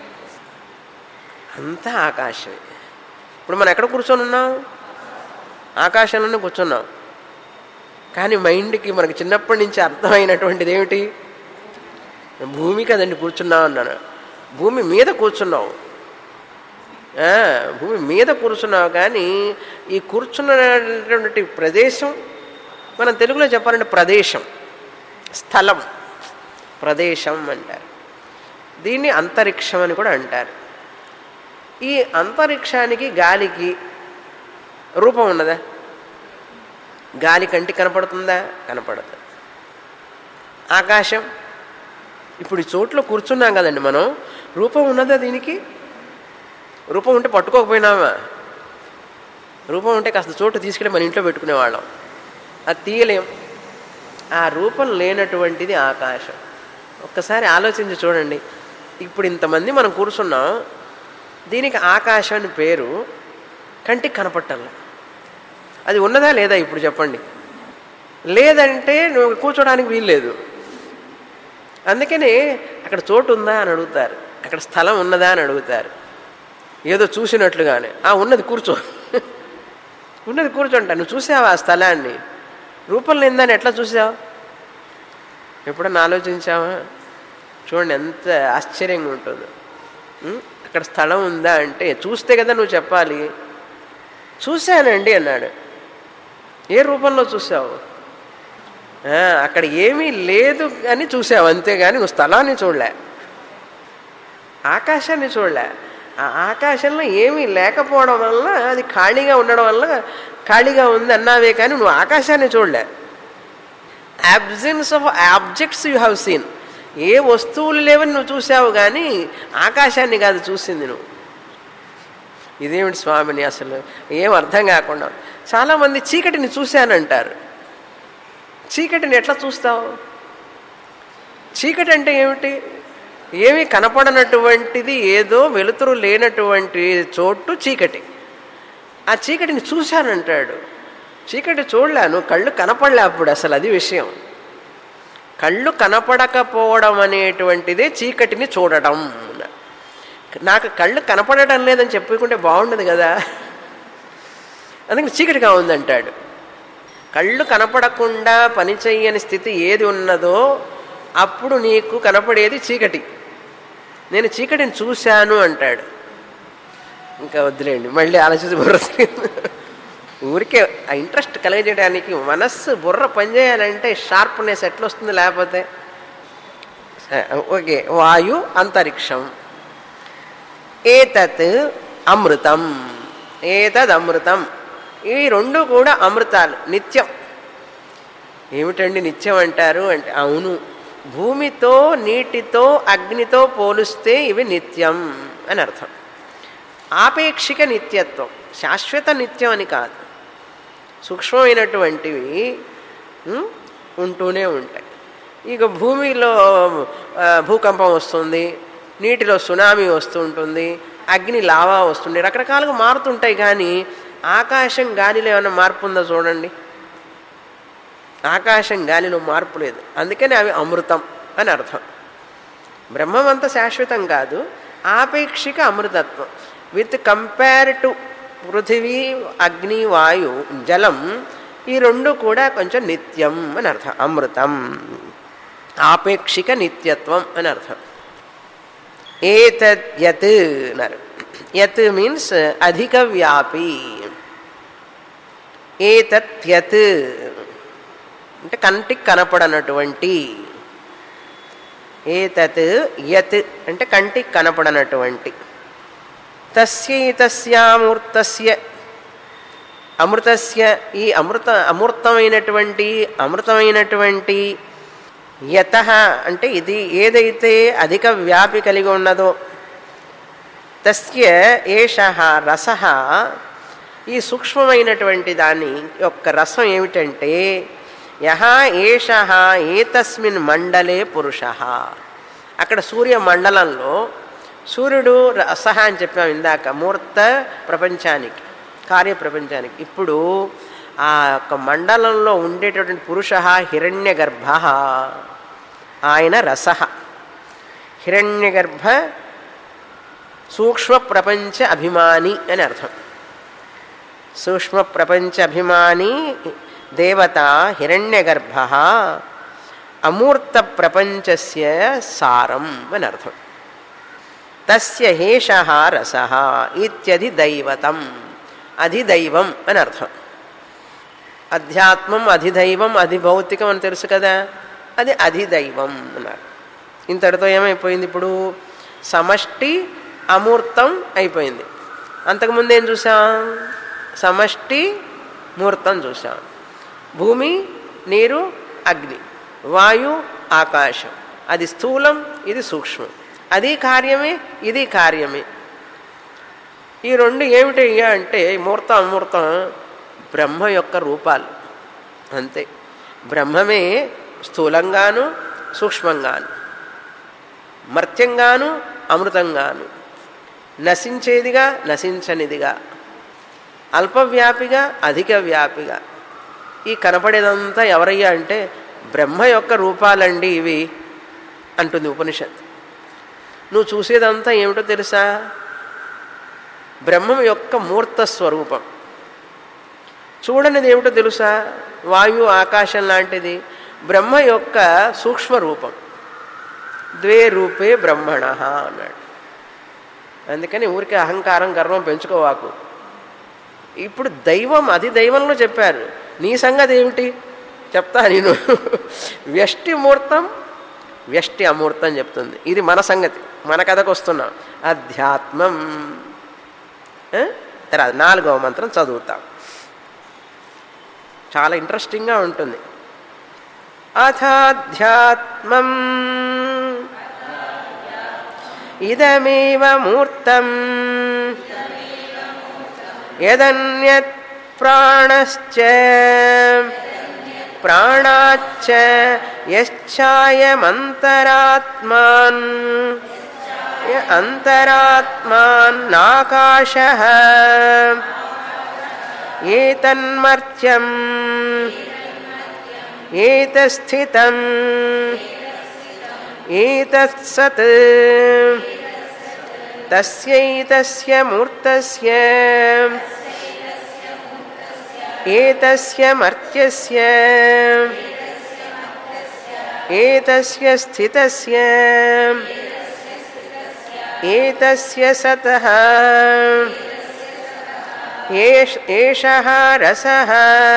అంతా ఆకాశమే ఇప్పుడు మనం ఎక్కడ కూర్చొని ఉన్నాం ఆకాశంలోనే కూర్చున్నాం కానీ మైండ్కి మనకి చిన్నప్పటి నుంచి అర్థమైనటువంటిది ఏమిటి భూమి కదండి కూర్చున్నాం అన్నాను భూమి మీద కూర్చున్నావు ఆ, భూమి మీద కూర్చున్నావు కానీ ఈ కూర్చున్నటువంటి ప్రదేశం మనం తెలుగులో చెప్పాలంటే ప్రదేశం స్థలం ప్రదేశం అంటారు దీన్ని అంతరిక్షం అని కూడా అంటారు ఈ అంతరిక్షానికి గాలికి రూపం ఉన్నదా గాలి కంటికి కనపడుతుందా కనపడదు ఆకాశం ఇప్పుడు ఈ చోట్లో కూర్చున్నాం కదండి మనం రూపం ఉన్నదా దీనికి రూపం ఉంటే పట్టుకోకపోయినామా రూపం ఉంటే కాస్త చోటు తీసుకెళ్ళి మన ఇంట్లో పెట్టుకునేవాళ్ళం అది తీయలేం ఆ రూపం లేనటువంటిది ఆకాశం ఒక్కసారి ఆలోచించి చూడండి ఇప్పుడు ఇంతమంది మనం కూర్చున్నాం దీనికి ఆకాశం అని పేరు కంటికి కనపట్టాల అది ఉన్నదా లేదా ఇప్పుడు చెప్పండి లేదంటే నువ్వు కూర్చోడానికి వీల్లేదు అందుకని అక్కడ చోటు ఉందా అని అడుగుతారు అక్కడ స్థలం ఉన్నదా అని అడుగుతారు ఏదో చూసినట్లుగానే ఆ ఉన్నది కూర్చో ఉన్నది కూర్చోంట నువ్వు చూసావా ఆ స్థలాన్ని రూపం లేదని ఎట్లా చూసావు ఎప్పుడన్నా ఆలోచించావా చూడండి ఎంత ఆశ్చర్యంగా ఉంటుందో ఉం? అక్కడ స్థలం ఉందా అంటే చూస్తే కదా నువ్వు చెప్పాలి చూశానండి అన్నాడు ఏ రూపంలో చూసావు ఆ, అక్కడ ఏమీ లేదు అని చూసావు అంతేగాని నువ్వు స్థలాన్ని చూడలే ఆకాశాన్ని చూడలే ఆ ఆకాశంలో ఏమీ లేకపోవడం వల్ల అది ఖాళీగా ఉండడం వల్ల ఖాళీగా ఉంది అన్నావే కానీ నువ్వు ఆకాశాన్ని చూడలే absence of objects you have seen ఏ వస్తువులు లేవని నువ్వు చూసావు కానీ ఆకాశాన్ని కాదు చూసింది నువ్వు ఇదేమిటి స్వామిని అసలు ఏం అర్థం కాకుండా చాలామంది చీకటిని చూశానంటారు చీకటిని ఎట్లా చూస్తావు చీకటి అంటే ఏమిటి ఏమీ కనపడనటువంటిది ఏదో వెలుతురు లేనటువంటి చోటు చీకటి ఆ చీకటిని చూశానంటాడు చీకటి చూడలే నువ్వు కళ్ళు కనపడలే అప్పుడు అసలు అది విషయం కళ్ళు కనపడకపోవడం అనేటువంటిదే చీకటిని చూడడం నాకు కళ్ళు కనపడటం లేదని చెప్పుకుంటే బాగుండదు కదా అందుకని చీకటిగా ఉందంటాడు కళ్ళు కనపడకుండా పనిచేయని స్థితి ఏది ఉన్నదో అప్పుడు నీకు కనపడేది చీకటి నేను చీకటిని చూశాను అంటాడు ఇంకా వద్దులేండి మళ్ళీ ఆలోచించి బుర్ర తిరిగింది. ఊరికే ఆ ఇంట్రెస్ట్ కలిగజేయడానికి మనస్సు బుర్ర పనిచేయాలంటే షార్ప్నెస్ ఎట్లా వస్తుంది లేకపోతే సరే, ఓకే వాయు అంతరిక్షం ఏతత్ అమృతం ఏతద్ అమృతం ఈ రెండు కూడా అమృతాలు నిత్యం ఏమిటండి నిత్యం అంటారు అంటే అవును భూమితో నీటితో అగ్నితో పోలిస్తే ఇవి నిత్యం అని అర్థం ఆపేక్షిక నిత్యత్వం శాశ్వత నిత్యం అని కాదు సూక్ష్మమైనటువంటివి ఉం, ఉంటూనే ఉంటాయి ఇక భూమిలో ఆ, భూకంపం వస్తుంది నీటిలో సునామీ వస్తూ ఉంటుంది అగ్ని లావా వస్తుంది రకరకాలుగా మారుతుంటాయి కానీ ఆకాశం గాలిలో ఏమైనా మార్పు ఉందో చూడండి ఆకాశం గాలిలో మార్పు లేదు అందుకని అవి అమృతం అని అర్థం బ్రహ్మం అంత శాశ్వతం కాదు ఆపేక్షిక అమృతత్వం విత్ కంపేర్ టు పృథివీ అగ్ని వాయు జలం ఈ రెండు కూడా కొంచెం నిత్యం అని అర్థం అమృతం ఆపేక్షిక నిత్యత్వం అని అర్థం ఏతద్ యత్ అన్నారు యత్ మీన్స్ అధిక వ్యాపి ఏతత్ యత్ అంటే కంటికి కనపడనటువంటి ఏతత్ యత్ అంటే కంటికి కనపడనటువంటి తస్యైతస్యామూర్తస్య అమృతస్య ఈ అమృత అమూర్తమైనటువంటి అమృతమైనటువంటి యత అంటే ఇది ఏదైతే అధిక వ్యాపి కలిగి ఉన్నదో తస్య ఏష రస ఈ సూక్ష్మమైనటువంటి దాని యొక్క రసం ఏమిటంటే యహ ఏష ఏతస్మిన్ మండలే పురుష అక్కడ సూర్య మండలంలో సూర్యుడు రస అని చెప్పాం ఇందాక మూర్త ప్రపంచానికి కార్యప్రపంచానికి ఇప్పుడు ఆ యొక్క మండలంలో ఉండేటటువంటి పురుష హిరణ్య గర్భ ఆయన రస హిరణ్య గర్భ సూక్ష్మ ప్రపంచ అభిమాని అని అర్థం సూక్ష్మ ప్రపంచ అభిమాని దేవత హిరణ్యగర్భ అమూర్త ప్రపంచస్య సారం అని అర్థం తస్య హేష రస ఇత్యధి దైవతం అధిదైవం అని అర్థం అధ్యాత్మం అధిదైవం అధిభౌతికం అని తెలుసు కదా అది అధిదైవం అన్నారు ఇంతటితో ఏమైపోయింది ఇప్పుడు సమష్టి అమూర్తం అయిపోయింది అంతకుముందు ఏం చూసాం సమష్టి మూర్తం చూసాం భూమి నీరు అగ్ని వాయు ఆకాశం అది స్థూలం ఇది సూక్ష్మం అది కార్యమే ఇది కార్యమే ఈ రెండు ఏమిటయ్యా అంటే మూర్తం అమూర్తం బ్రహ్మ యొక్క రూపాలు అంతే బ్రహ్మమే స్థూలంగాను సూక్ష్మంగాను మర్త్యంగాను అమృతంగాను నశించేదిగా నశించనిదిగా అల్పవ్యాపిగా అధిక వ్యాపిగా ఈ కనపడేదంతా ఎవరయ్యా అంటే బ్రహ్మ యొక్క రూపాలండి ఇవి అంటుంది ఉపనిషత్ నువ్వు చూసేదంతా ఏమిటో తెలుసా బ్రహ్మం యొక్క మూర్త స్వరూపం చూడనిది ఏమిటో తెలుసా వాయు ఆకాశం లాంటిది బ్రహ్మ యొక్క సూక్ష్మ రూపం ద్వే రూపే బ్రహ్మణ అన్నాడు అందుకని ఊరికే అహంకారం గర్వం పెంచుకోవాకు ఇప్పుడు దైవం అది దైవంలో చెప్పారు నీ సంగతి ఏమిటి చెప్తా నేను వ్యష్టి మూర్తం వ్యష్టి అమూర్తం చెప్తుంది ఇది మన సంగతి మన కథకు వస్తున్నాం అధ్యాత్మం ఆ? తర్వాత నాలుగవ మంత్రం చదువుతాం చాలా ఇంట్రెస్టింగ్గా ఉంటుంది అథాధ్యాత్మం ఇదమేవ మూర్తం యదన్యత్ ప్రాణశ్చ ప్రాణాచ్చ యశ్చాయమంతరాత్మాన్ య అంతరాత్మాన్నాకాశ ఏతన్మర్త్యం ఏతస్థితం ఏతత్సత్ తస్యైతస్య మూర్తస్య ఏతస్య మర్త్యస్య ఏతస్య స్థితస్య ఏతస్య సతః ఏష్ ఏషः రసः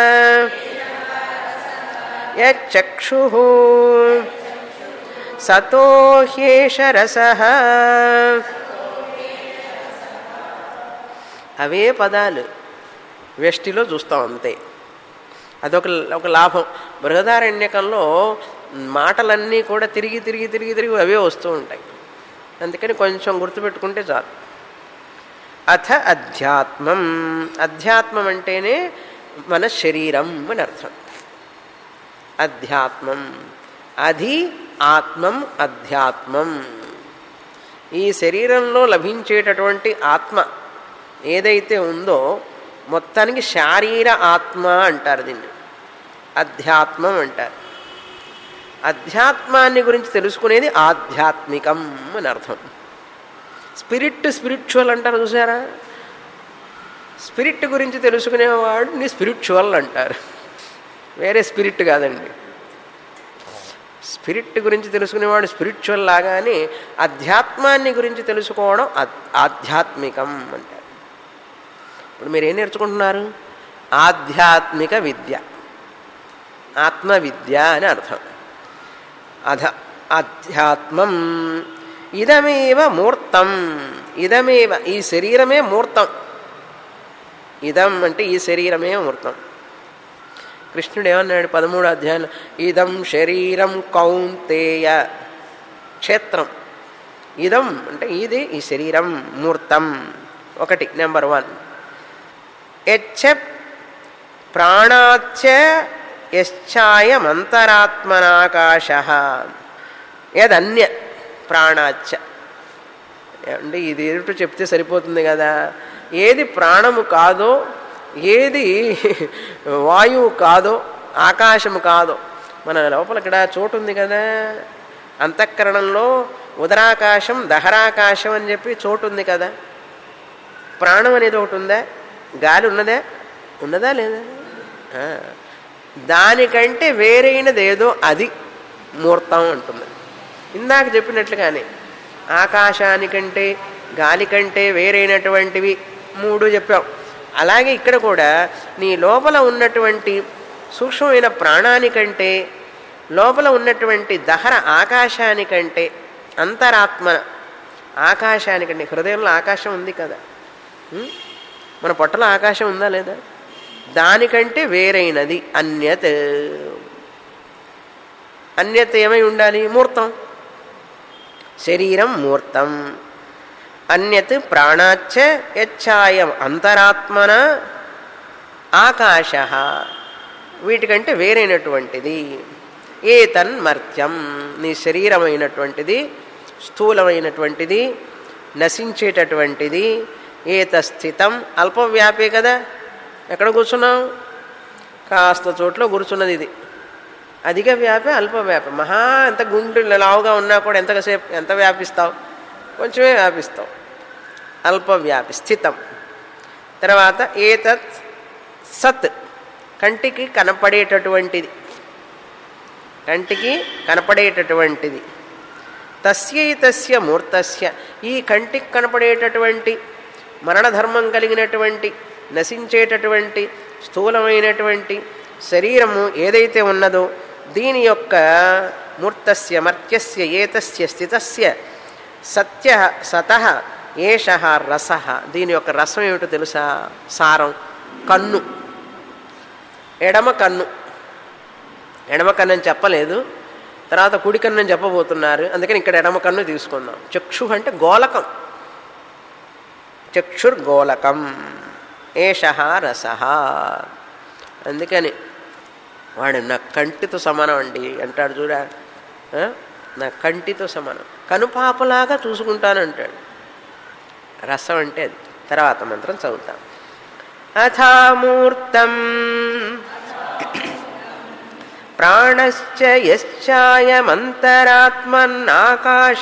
యచ్చక్షుः సతో హ్యేష రసః అవే పదాలు వ్యష్టిలో చూస్తాం అంతే అదొక ఒక లాభం బృహదారణ్యకంలో మాటలన్నీ కూడా తిరిగి తిరిగి తిరిగి తిరిగి అవే వస్తూ ఉంటాయి అందుకని కొంచెం గుర్తుపెట్టుకుంటే చాలు అథ అధ్యాత్మం అధ్యాత్మం అంటేనే మన శరీరం అని అర్థం అధ్యాత్మం అధి ఆత్మం అధ్యాత్మం ఈ శరీరంలో లభించేటటువంటి ఆత్మ ఏదైతే ఉందో మొత్తానికి శారీర ఆత్మ అంటారు దీన్ని అధ్యాత్మం అంటారు అధ్యాత్మాన్ని గురించి తెలుసుకునేది ఆధ్యాత్మికం అని అర్థం స్పిరిట్ స్పిరిచువల్ అంటారు చూసారా స్పిరిట్ గురించి తెలుసుకునేవాడిని స్పిరిచువల్ అంటారు వేరే స్పిరిట్ కాదండి స్పిరిట్ గురించి తెలుసుకునేవాడు స్పిరిచువల్ లాగానే అధ్యాత్మాన్ని గురించి తెలుసుకోవడం ఆధ్యాత్మికం అంటారు ఇప్పుడు మీరు ఏం నేర్చుకుంటున్నారు ఆధ్యాత్మిక విద్య ఆత్మ విద్య అని అర్థం అధ అధ్యాత్మం ఇదమేవ మూర్తం ఇదమేవ ఈ శరీరమే మూర్తం ఇదం అంటే ఈ శరీరమే మూర్తం కృష్ణుడు ఏమన్నాడు పదమూడు అధ్యాయంలో ఇదం శరీరం కౌంతేయ క్షేత్రం ఇదం అంటే ఇది ఈ శరీరం మూర్తం ఒకటి నెంబర్ వన్ యచ్చ ప్రాణాచ్చ యశ్చాయమంతరాత్మనాకాశ యదన్య ప్రాణాచ్చ అంటే ఇది ఏమిటో చెప్తే సరిపోతుంది కదా ఏది ప్రాణము కాదో ఏది వాయువు కాదో ఆకాశము కాదో మన లోపల ఇక్కడ చోటు ఉంది కదా అంతఃకరణంలో ఉదరాకాశం దహరాకాశం అని చెప్పి చోటు ఉంది కదా ప్రాణం అనేది ఒకటి ఉందా గాలి ఉన్నదా ఉన్నదా లేదా దానికంటే వేరైనది ఏదో అది మూర్తం అంటున్నది ఇందాక చెప్పినట్లుగానే ఆకాశానికంటే గాలి కంటే వేరైనటువంటివి మూడు చెప్పాం అలాగే ఇక్కడ కూడా నీ లోపల ఉన్నటువంటి సూక్ష్మమైన ప్రాణానికంటే లోపల ఉన్నటువంటి దహర ఆకాశానికంటే అంతరాత్మ ఆకాశానికంటే హృదయంలో ఆకాశం ఉంది కదా మన పొట్టలో ఆకాశం ఉందా లేదా దానికంటే వేరైనది అన్యత్ అన్యత్ ఏమై ఉండాలి మూర్తం శరీరం మూర్తం అన్యత్ ప్రాణాచ్చ యచ్ఛాయం అంతరాత్మన ఆకాశ వీటికంటే వేరైనటువంటిది ఏ తన్మర్త్యం నీ శరీరమైనటువంటిది స్థూలమైనటువంటిది నశించేటటువంటిది ఏత స్థితం అల్పవ్యాపే కదా ఎక్కడ కూర్చున్నాం కాస్త చోట్ల కూర్చున్నది ఇది అధిక వ్యాపే అల్ప వ్యాపే మహా ఎంత గుండు లావుగా ఉన్నా కూడా ఎంతసేపు ఎంత వ్యాపిస్తావు కొంచెమే వ్యాపిస్తావు అల్ప వ్యాపి స్థితం తర్వాత ఏతత్ సత్ కంటికి కనపడేటటువంటిది కంటికి కనపడేటటువంటిది తస్యైతస్య మూర్తస్య ఈ కంటికి కనపడేటటువంటి మరణధర్మం కలిగినటువంటి నశించేటటువంటి స్థూలమైనటువంటి శరీరము ఏదైతే ఉన్నదో దీని యొక్క మూర్తస్య మర్త్యస్య ఏతస్య స్థితస్య సత్య సత ఏష రస దీని యొక్క రసం ఏమిటో తెలుసా సారం కన్ను ఎడమ కన్ను ఎడమ కన్ను అని చెప్పలేదు తర్వాత కుడి కన్ను అని చెప్పబోతున్నారు అందుకని ఇక్కడ ఎడమ కన్ను తీసుకుందాం చక్షు అంటే గోలకం చక్షుర్గోలకం ఏష రస అందుకని వాడు నా కంటితో సమానం అండి అంటాడు చూడ నా కంటితో సమానం కనుపాపలాగా చూసుకుంటానంటాడు రసం అంటే అది తర్వాత మంత్రం చదువుతాం అథామూర్తం ప్రాణశ్చ యశ్చాయమంతరాత్మన్నాకాశ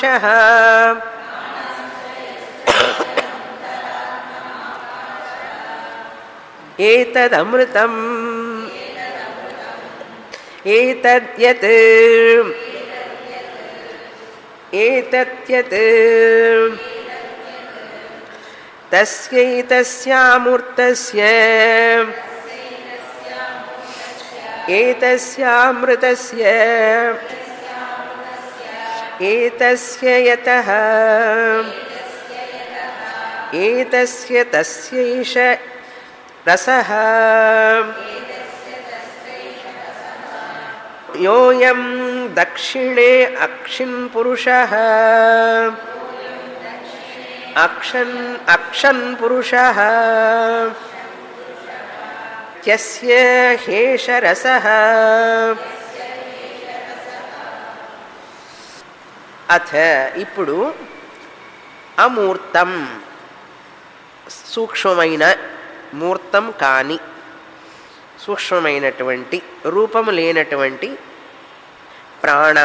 ఏతదమృతం ఏతద్యత్ ఏతత్యత్ తస్యైతస్యామూర్తస్య ఏతస్యామృతస్య ఏతస్య యతః ఏతస్య తస్యైష రసః యోయం దక్షిణే అక్షిన్ పురుషः అక్షన్ అక్షన్ పురుషः యస్య హేష రసః అథ ఇప్పుడు అమూర్తం సూక్ష్మమైన మూర్తం కాని సూక్ష్మమైనటువంటి రూపము లేనటువంటి ప్రాణ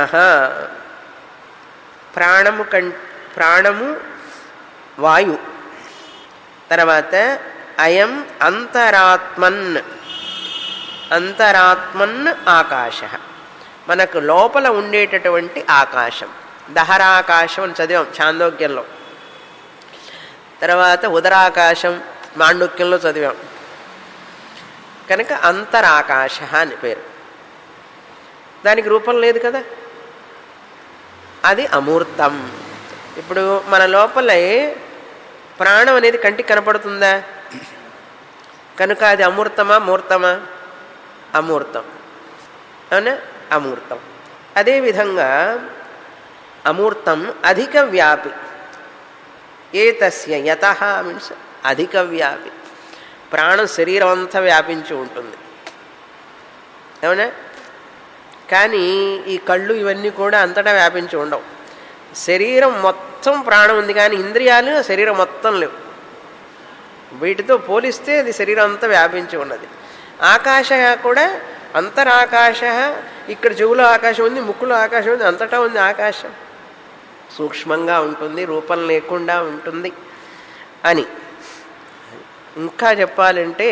ప్రాణము కం ప్రాణము వాయు తర్వాత అయం అంతరాత్మన్ అంతరాత్మన్ ఆకాశ మనకు లోపల ఉండేటటువంటి ఆకాశం దహరాకాశం అని చదివాం చాందోగ్యంలో తర్వాత ఉదరాకాశం మాండుక్యంలో చదివాం కనుక అంతరాకాశ అని పేరు దానికి రూపం లేదు కదా అది అమూర్తం ఇప్పుడు మన లోపలే ప్రాణం అనేది కంటికి కనపడుతుందా కనుక అది అమూర్తమా మూర్తమా అమూర్తం అవునా అమూర్తం అదేవిధంగా అమూర్తం అధిక వ్యాపి ఏ తస్య యత మీన్స్ అధిక వ్యాపి ప్రాణం శరీరం అంతా వ్యాపించి ఉంటుంది అవునా కానీ ఈ కళ్ళు ఇవన్నీ కూడా అంతటా వ్యాపించి ఉండవు శరీరం మొత్తం ప్రాణం ఉంది కానీ ఇంద్రియాలు శరీరం మొత్తం లేవు వీటితో పోలిస్తే అది శరీరం అంతా వ్యాపించి ఉన్నది ఆకాశ కూడా అంతరాకాశ ఇక్కడ చెవులో ఆకాశం ఉంది ముక్కులో ఆకాశం ఉంది అంతటా ఉంది ఆకాశం సూక్ష్మంగా ఉంటుంది రూపం లేకుండా ఉంటుంది అని ఇంకా చెప్పాలంటే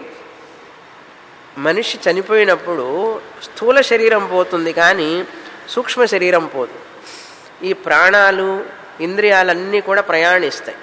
మనిషి చనిపోయినప్పుడు స్థూల శరీరం పోతుంది కానీ సూక్ష్మ శరీరం పోదు ఈ ప్రాణాలు ఇంద్రియాలన్నీ కూడా ప్రయాణిస్తాయి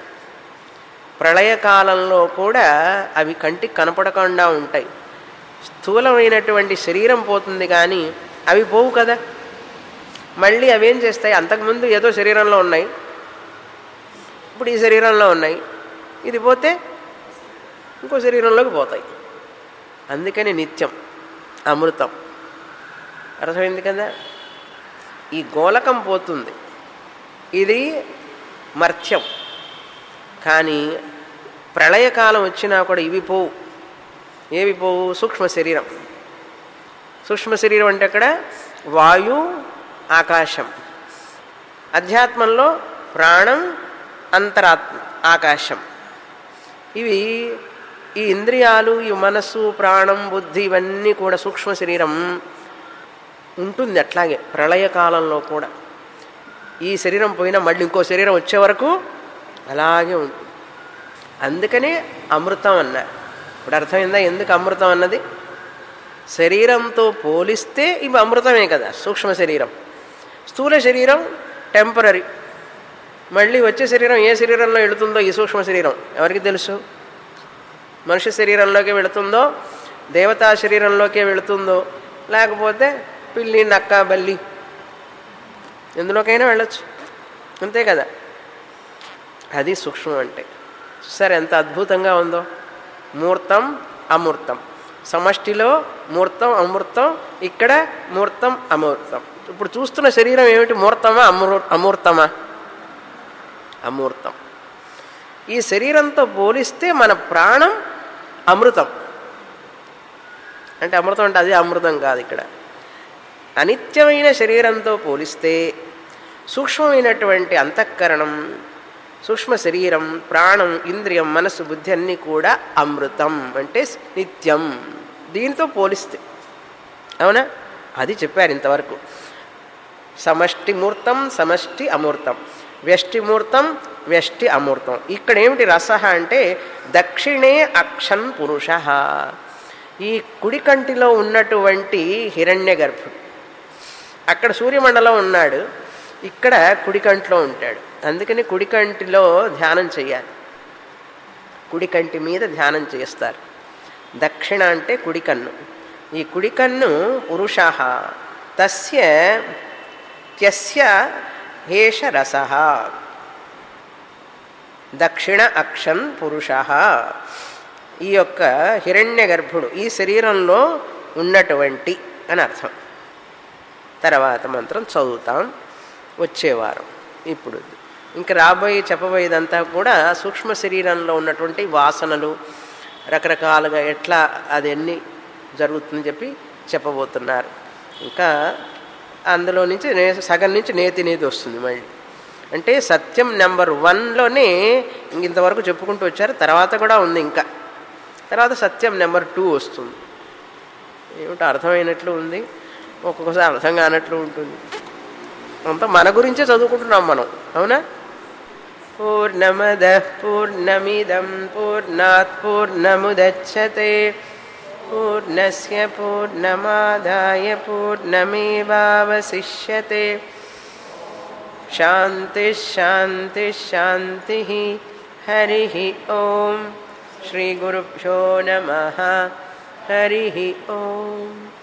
ప్రళయకాలంలో కూడా అవి కంటికి కనపడకుండా ఉంటాయి స్థూలమైనటువంటి శరీరం పోతుంది కానీ అవి పోవు కదా మళ్ళీ అవేం చేస్తాయి అంతకుముందు ఏదో శరీరంలో ఉన్నాయి ఇప్పుడు ఈ శరీరంలో ఉన్నాయి ఇది పోతే ఇంకో శరీరంలోకి పోతాయి అందుకని నిత్యం అమృతం అర్థమైంది కదా ఈ గోలకం పోతుంది ఇది మర్త్యం కానీ ప్రళయకాలం వచ్చినా కూడా ఇవి పోవు ఏవి పోవు సూక్ష్మ శరీరం సూక్ష్మ శరీరం అంటే అక్కడ వాయు ఆకాశం అధ్యాత్మంలో ప్రాణం అంతరాత్మ ఆకాశం ఇవి ఈ ఇంద్రియాలు ఈ మనస్సు ప్రాణం బుద్ధి ఇవన్నీ కూడా సూక్ష్మ శరీరం ఉంటుంది అట్లాగే ప్రళయకాలంలో కూడా ఈ శరీరం పోయినా మళ్ళీ ఇంకో శరీరం వచ్చే వరకు అలాగే ఉంటుంది అందుకనే అమృతం అన్నారు ఇప్పుడు అర్థమైందా ఎందుకు అమృతం అన్నది శరీరంతో పోలిస్తే ఇవి అమృతమే కదా సూక్ష్మ శరీరం స్థూల శరీరం టెంపరీ మళ్ళీ వచ్చే శరీరం ఏ శరీరంలో వెళుతుందో ఈ సూక్ష్మ శరీరం ఎవరికి తెలుసు మనుష్య శరీరంలోకి వెళుతుందో దేవతా శరీరంలోకే వెళుతుందో లేకపోతే పిల్లి నక్క బల్లి ఎందులోకైనా వెళ్ళొచ్చు అంతే కదా అది సూక్ష్మం అంటే సరే ఎంత అద్భుతంగా ఉందో మూర్తం అమూర్తం సమష్టిలో మూర్తం అమూర్తం ఇక్కడ మూర్తం అమూర్తం ఇప్పుడు చూస్తున్న శరీరం ఏమిటి మూర్తమా అమూ అమూర్తమా అమూర్తం ఈ శరీరంతో పోలిస్తే మన ప్రాణం అమృతం అంటే అమృతం అంటే అది అమృతం కాదు ఇక్కడ అనిత్యమైన శరీరంతో పోలిస్తే సూక్ష్మమైనటువంటి అంతఃకరణం సూక్ష్మ శరీరం ప్రాణం ఇంద్రియం మనస్సు బుద్ధి అన్నీ కూడా అమృతం అంటే నిత్యం దీంతో పోలిస్తే అవునా అది చెప్పారు ఇంతవరకు సమష్టి మూర్తం సమష్టి అమూర్తం వ్యష్టిమూర్తం వ్యష్టి అమూర్తం ఇక్కడ ఏమిటి రస అంటే దక్షిణే అక్షన్ పురుష ఈ కుడి కంటిలో ఉన్నటువంటి హిరణ్య గర్భుడు అక్కడ సూర్యమండలం ఉన్నాడు ఇక్కడ కుడి కంటిలో ఉంటాడు అందుకని కుడి కంటిలో ధ్యానం చేయాలి కుడి కంటి మీద ధ్యానం చేస్తారు దక్షిణ అంటే కుడి కన్ను ఈ కుడి కన్ను పురుష తస్య త్యస్య హేష రస దక్షిణ అక్షన్ పురుష ఈ యొక్క హిరణ్య గర్భుడు ఈ శరీరంలో ఉన్నటువంటి అని అర్థం తర్వాత మంత్రం చదువుతాం వచ్చేవారం ఇప్పుడు ఇంకా రాబోయే చెప్పబోయేదంతా కూడా సూక్ష్మ శరీరంలో ఉన్నటువంటి వాసనలు రకరకాలుగా ఎట్లా అది ఎన్ని జరుగుతుందని చెప్పి చెప్పబోతున్నారు ఇంకా అందులో నుంచి నే సగం నుంచి నేతి నేతి వస్తుంది మళ్ళీ అంటే సత్యం నెంబర్ వన్లోనే ఇంతవరకు చెప్పుకుంటూ వచ్చారు తర్వాత కూడా ఉంది ఇంకా తర్వాత సత్యం నెంబర్ టూ వస్తుంది ఏమిటో అర్థమైనట్లు ఉంది ఒక్కొక్కసారి అర్థం కానట్లు ఉంటుంది అంతా మన గురించే చదువుకుంటున్నాం మనం అవునా పూర్ణమద పూర్ణమిదం పూర్ణాత్ పూర్ణముదచ్చతే పూర్ణస్య పూర్ణమాదాయ పూర్ణమేవావశిష్యతే శాంతి శాంతి శాంతి హరి ఓం శ్రీ గురుభ్యో నమ హరి ఓం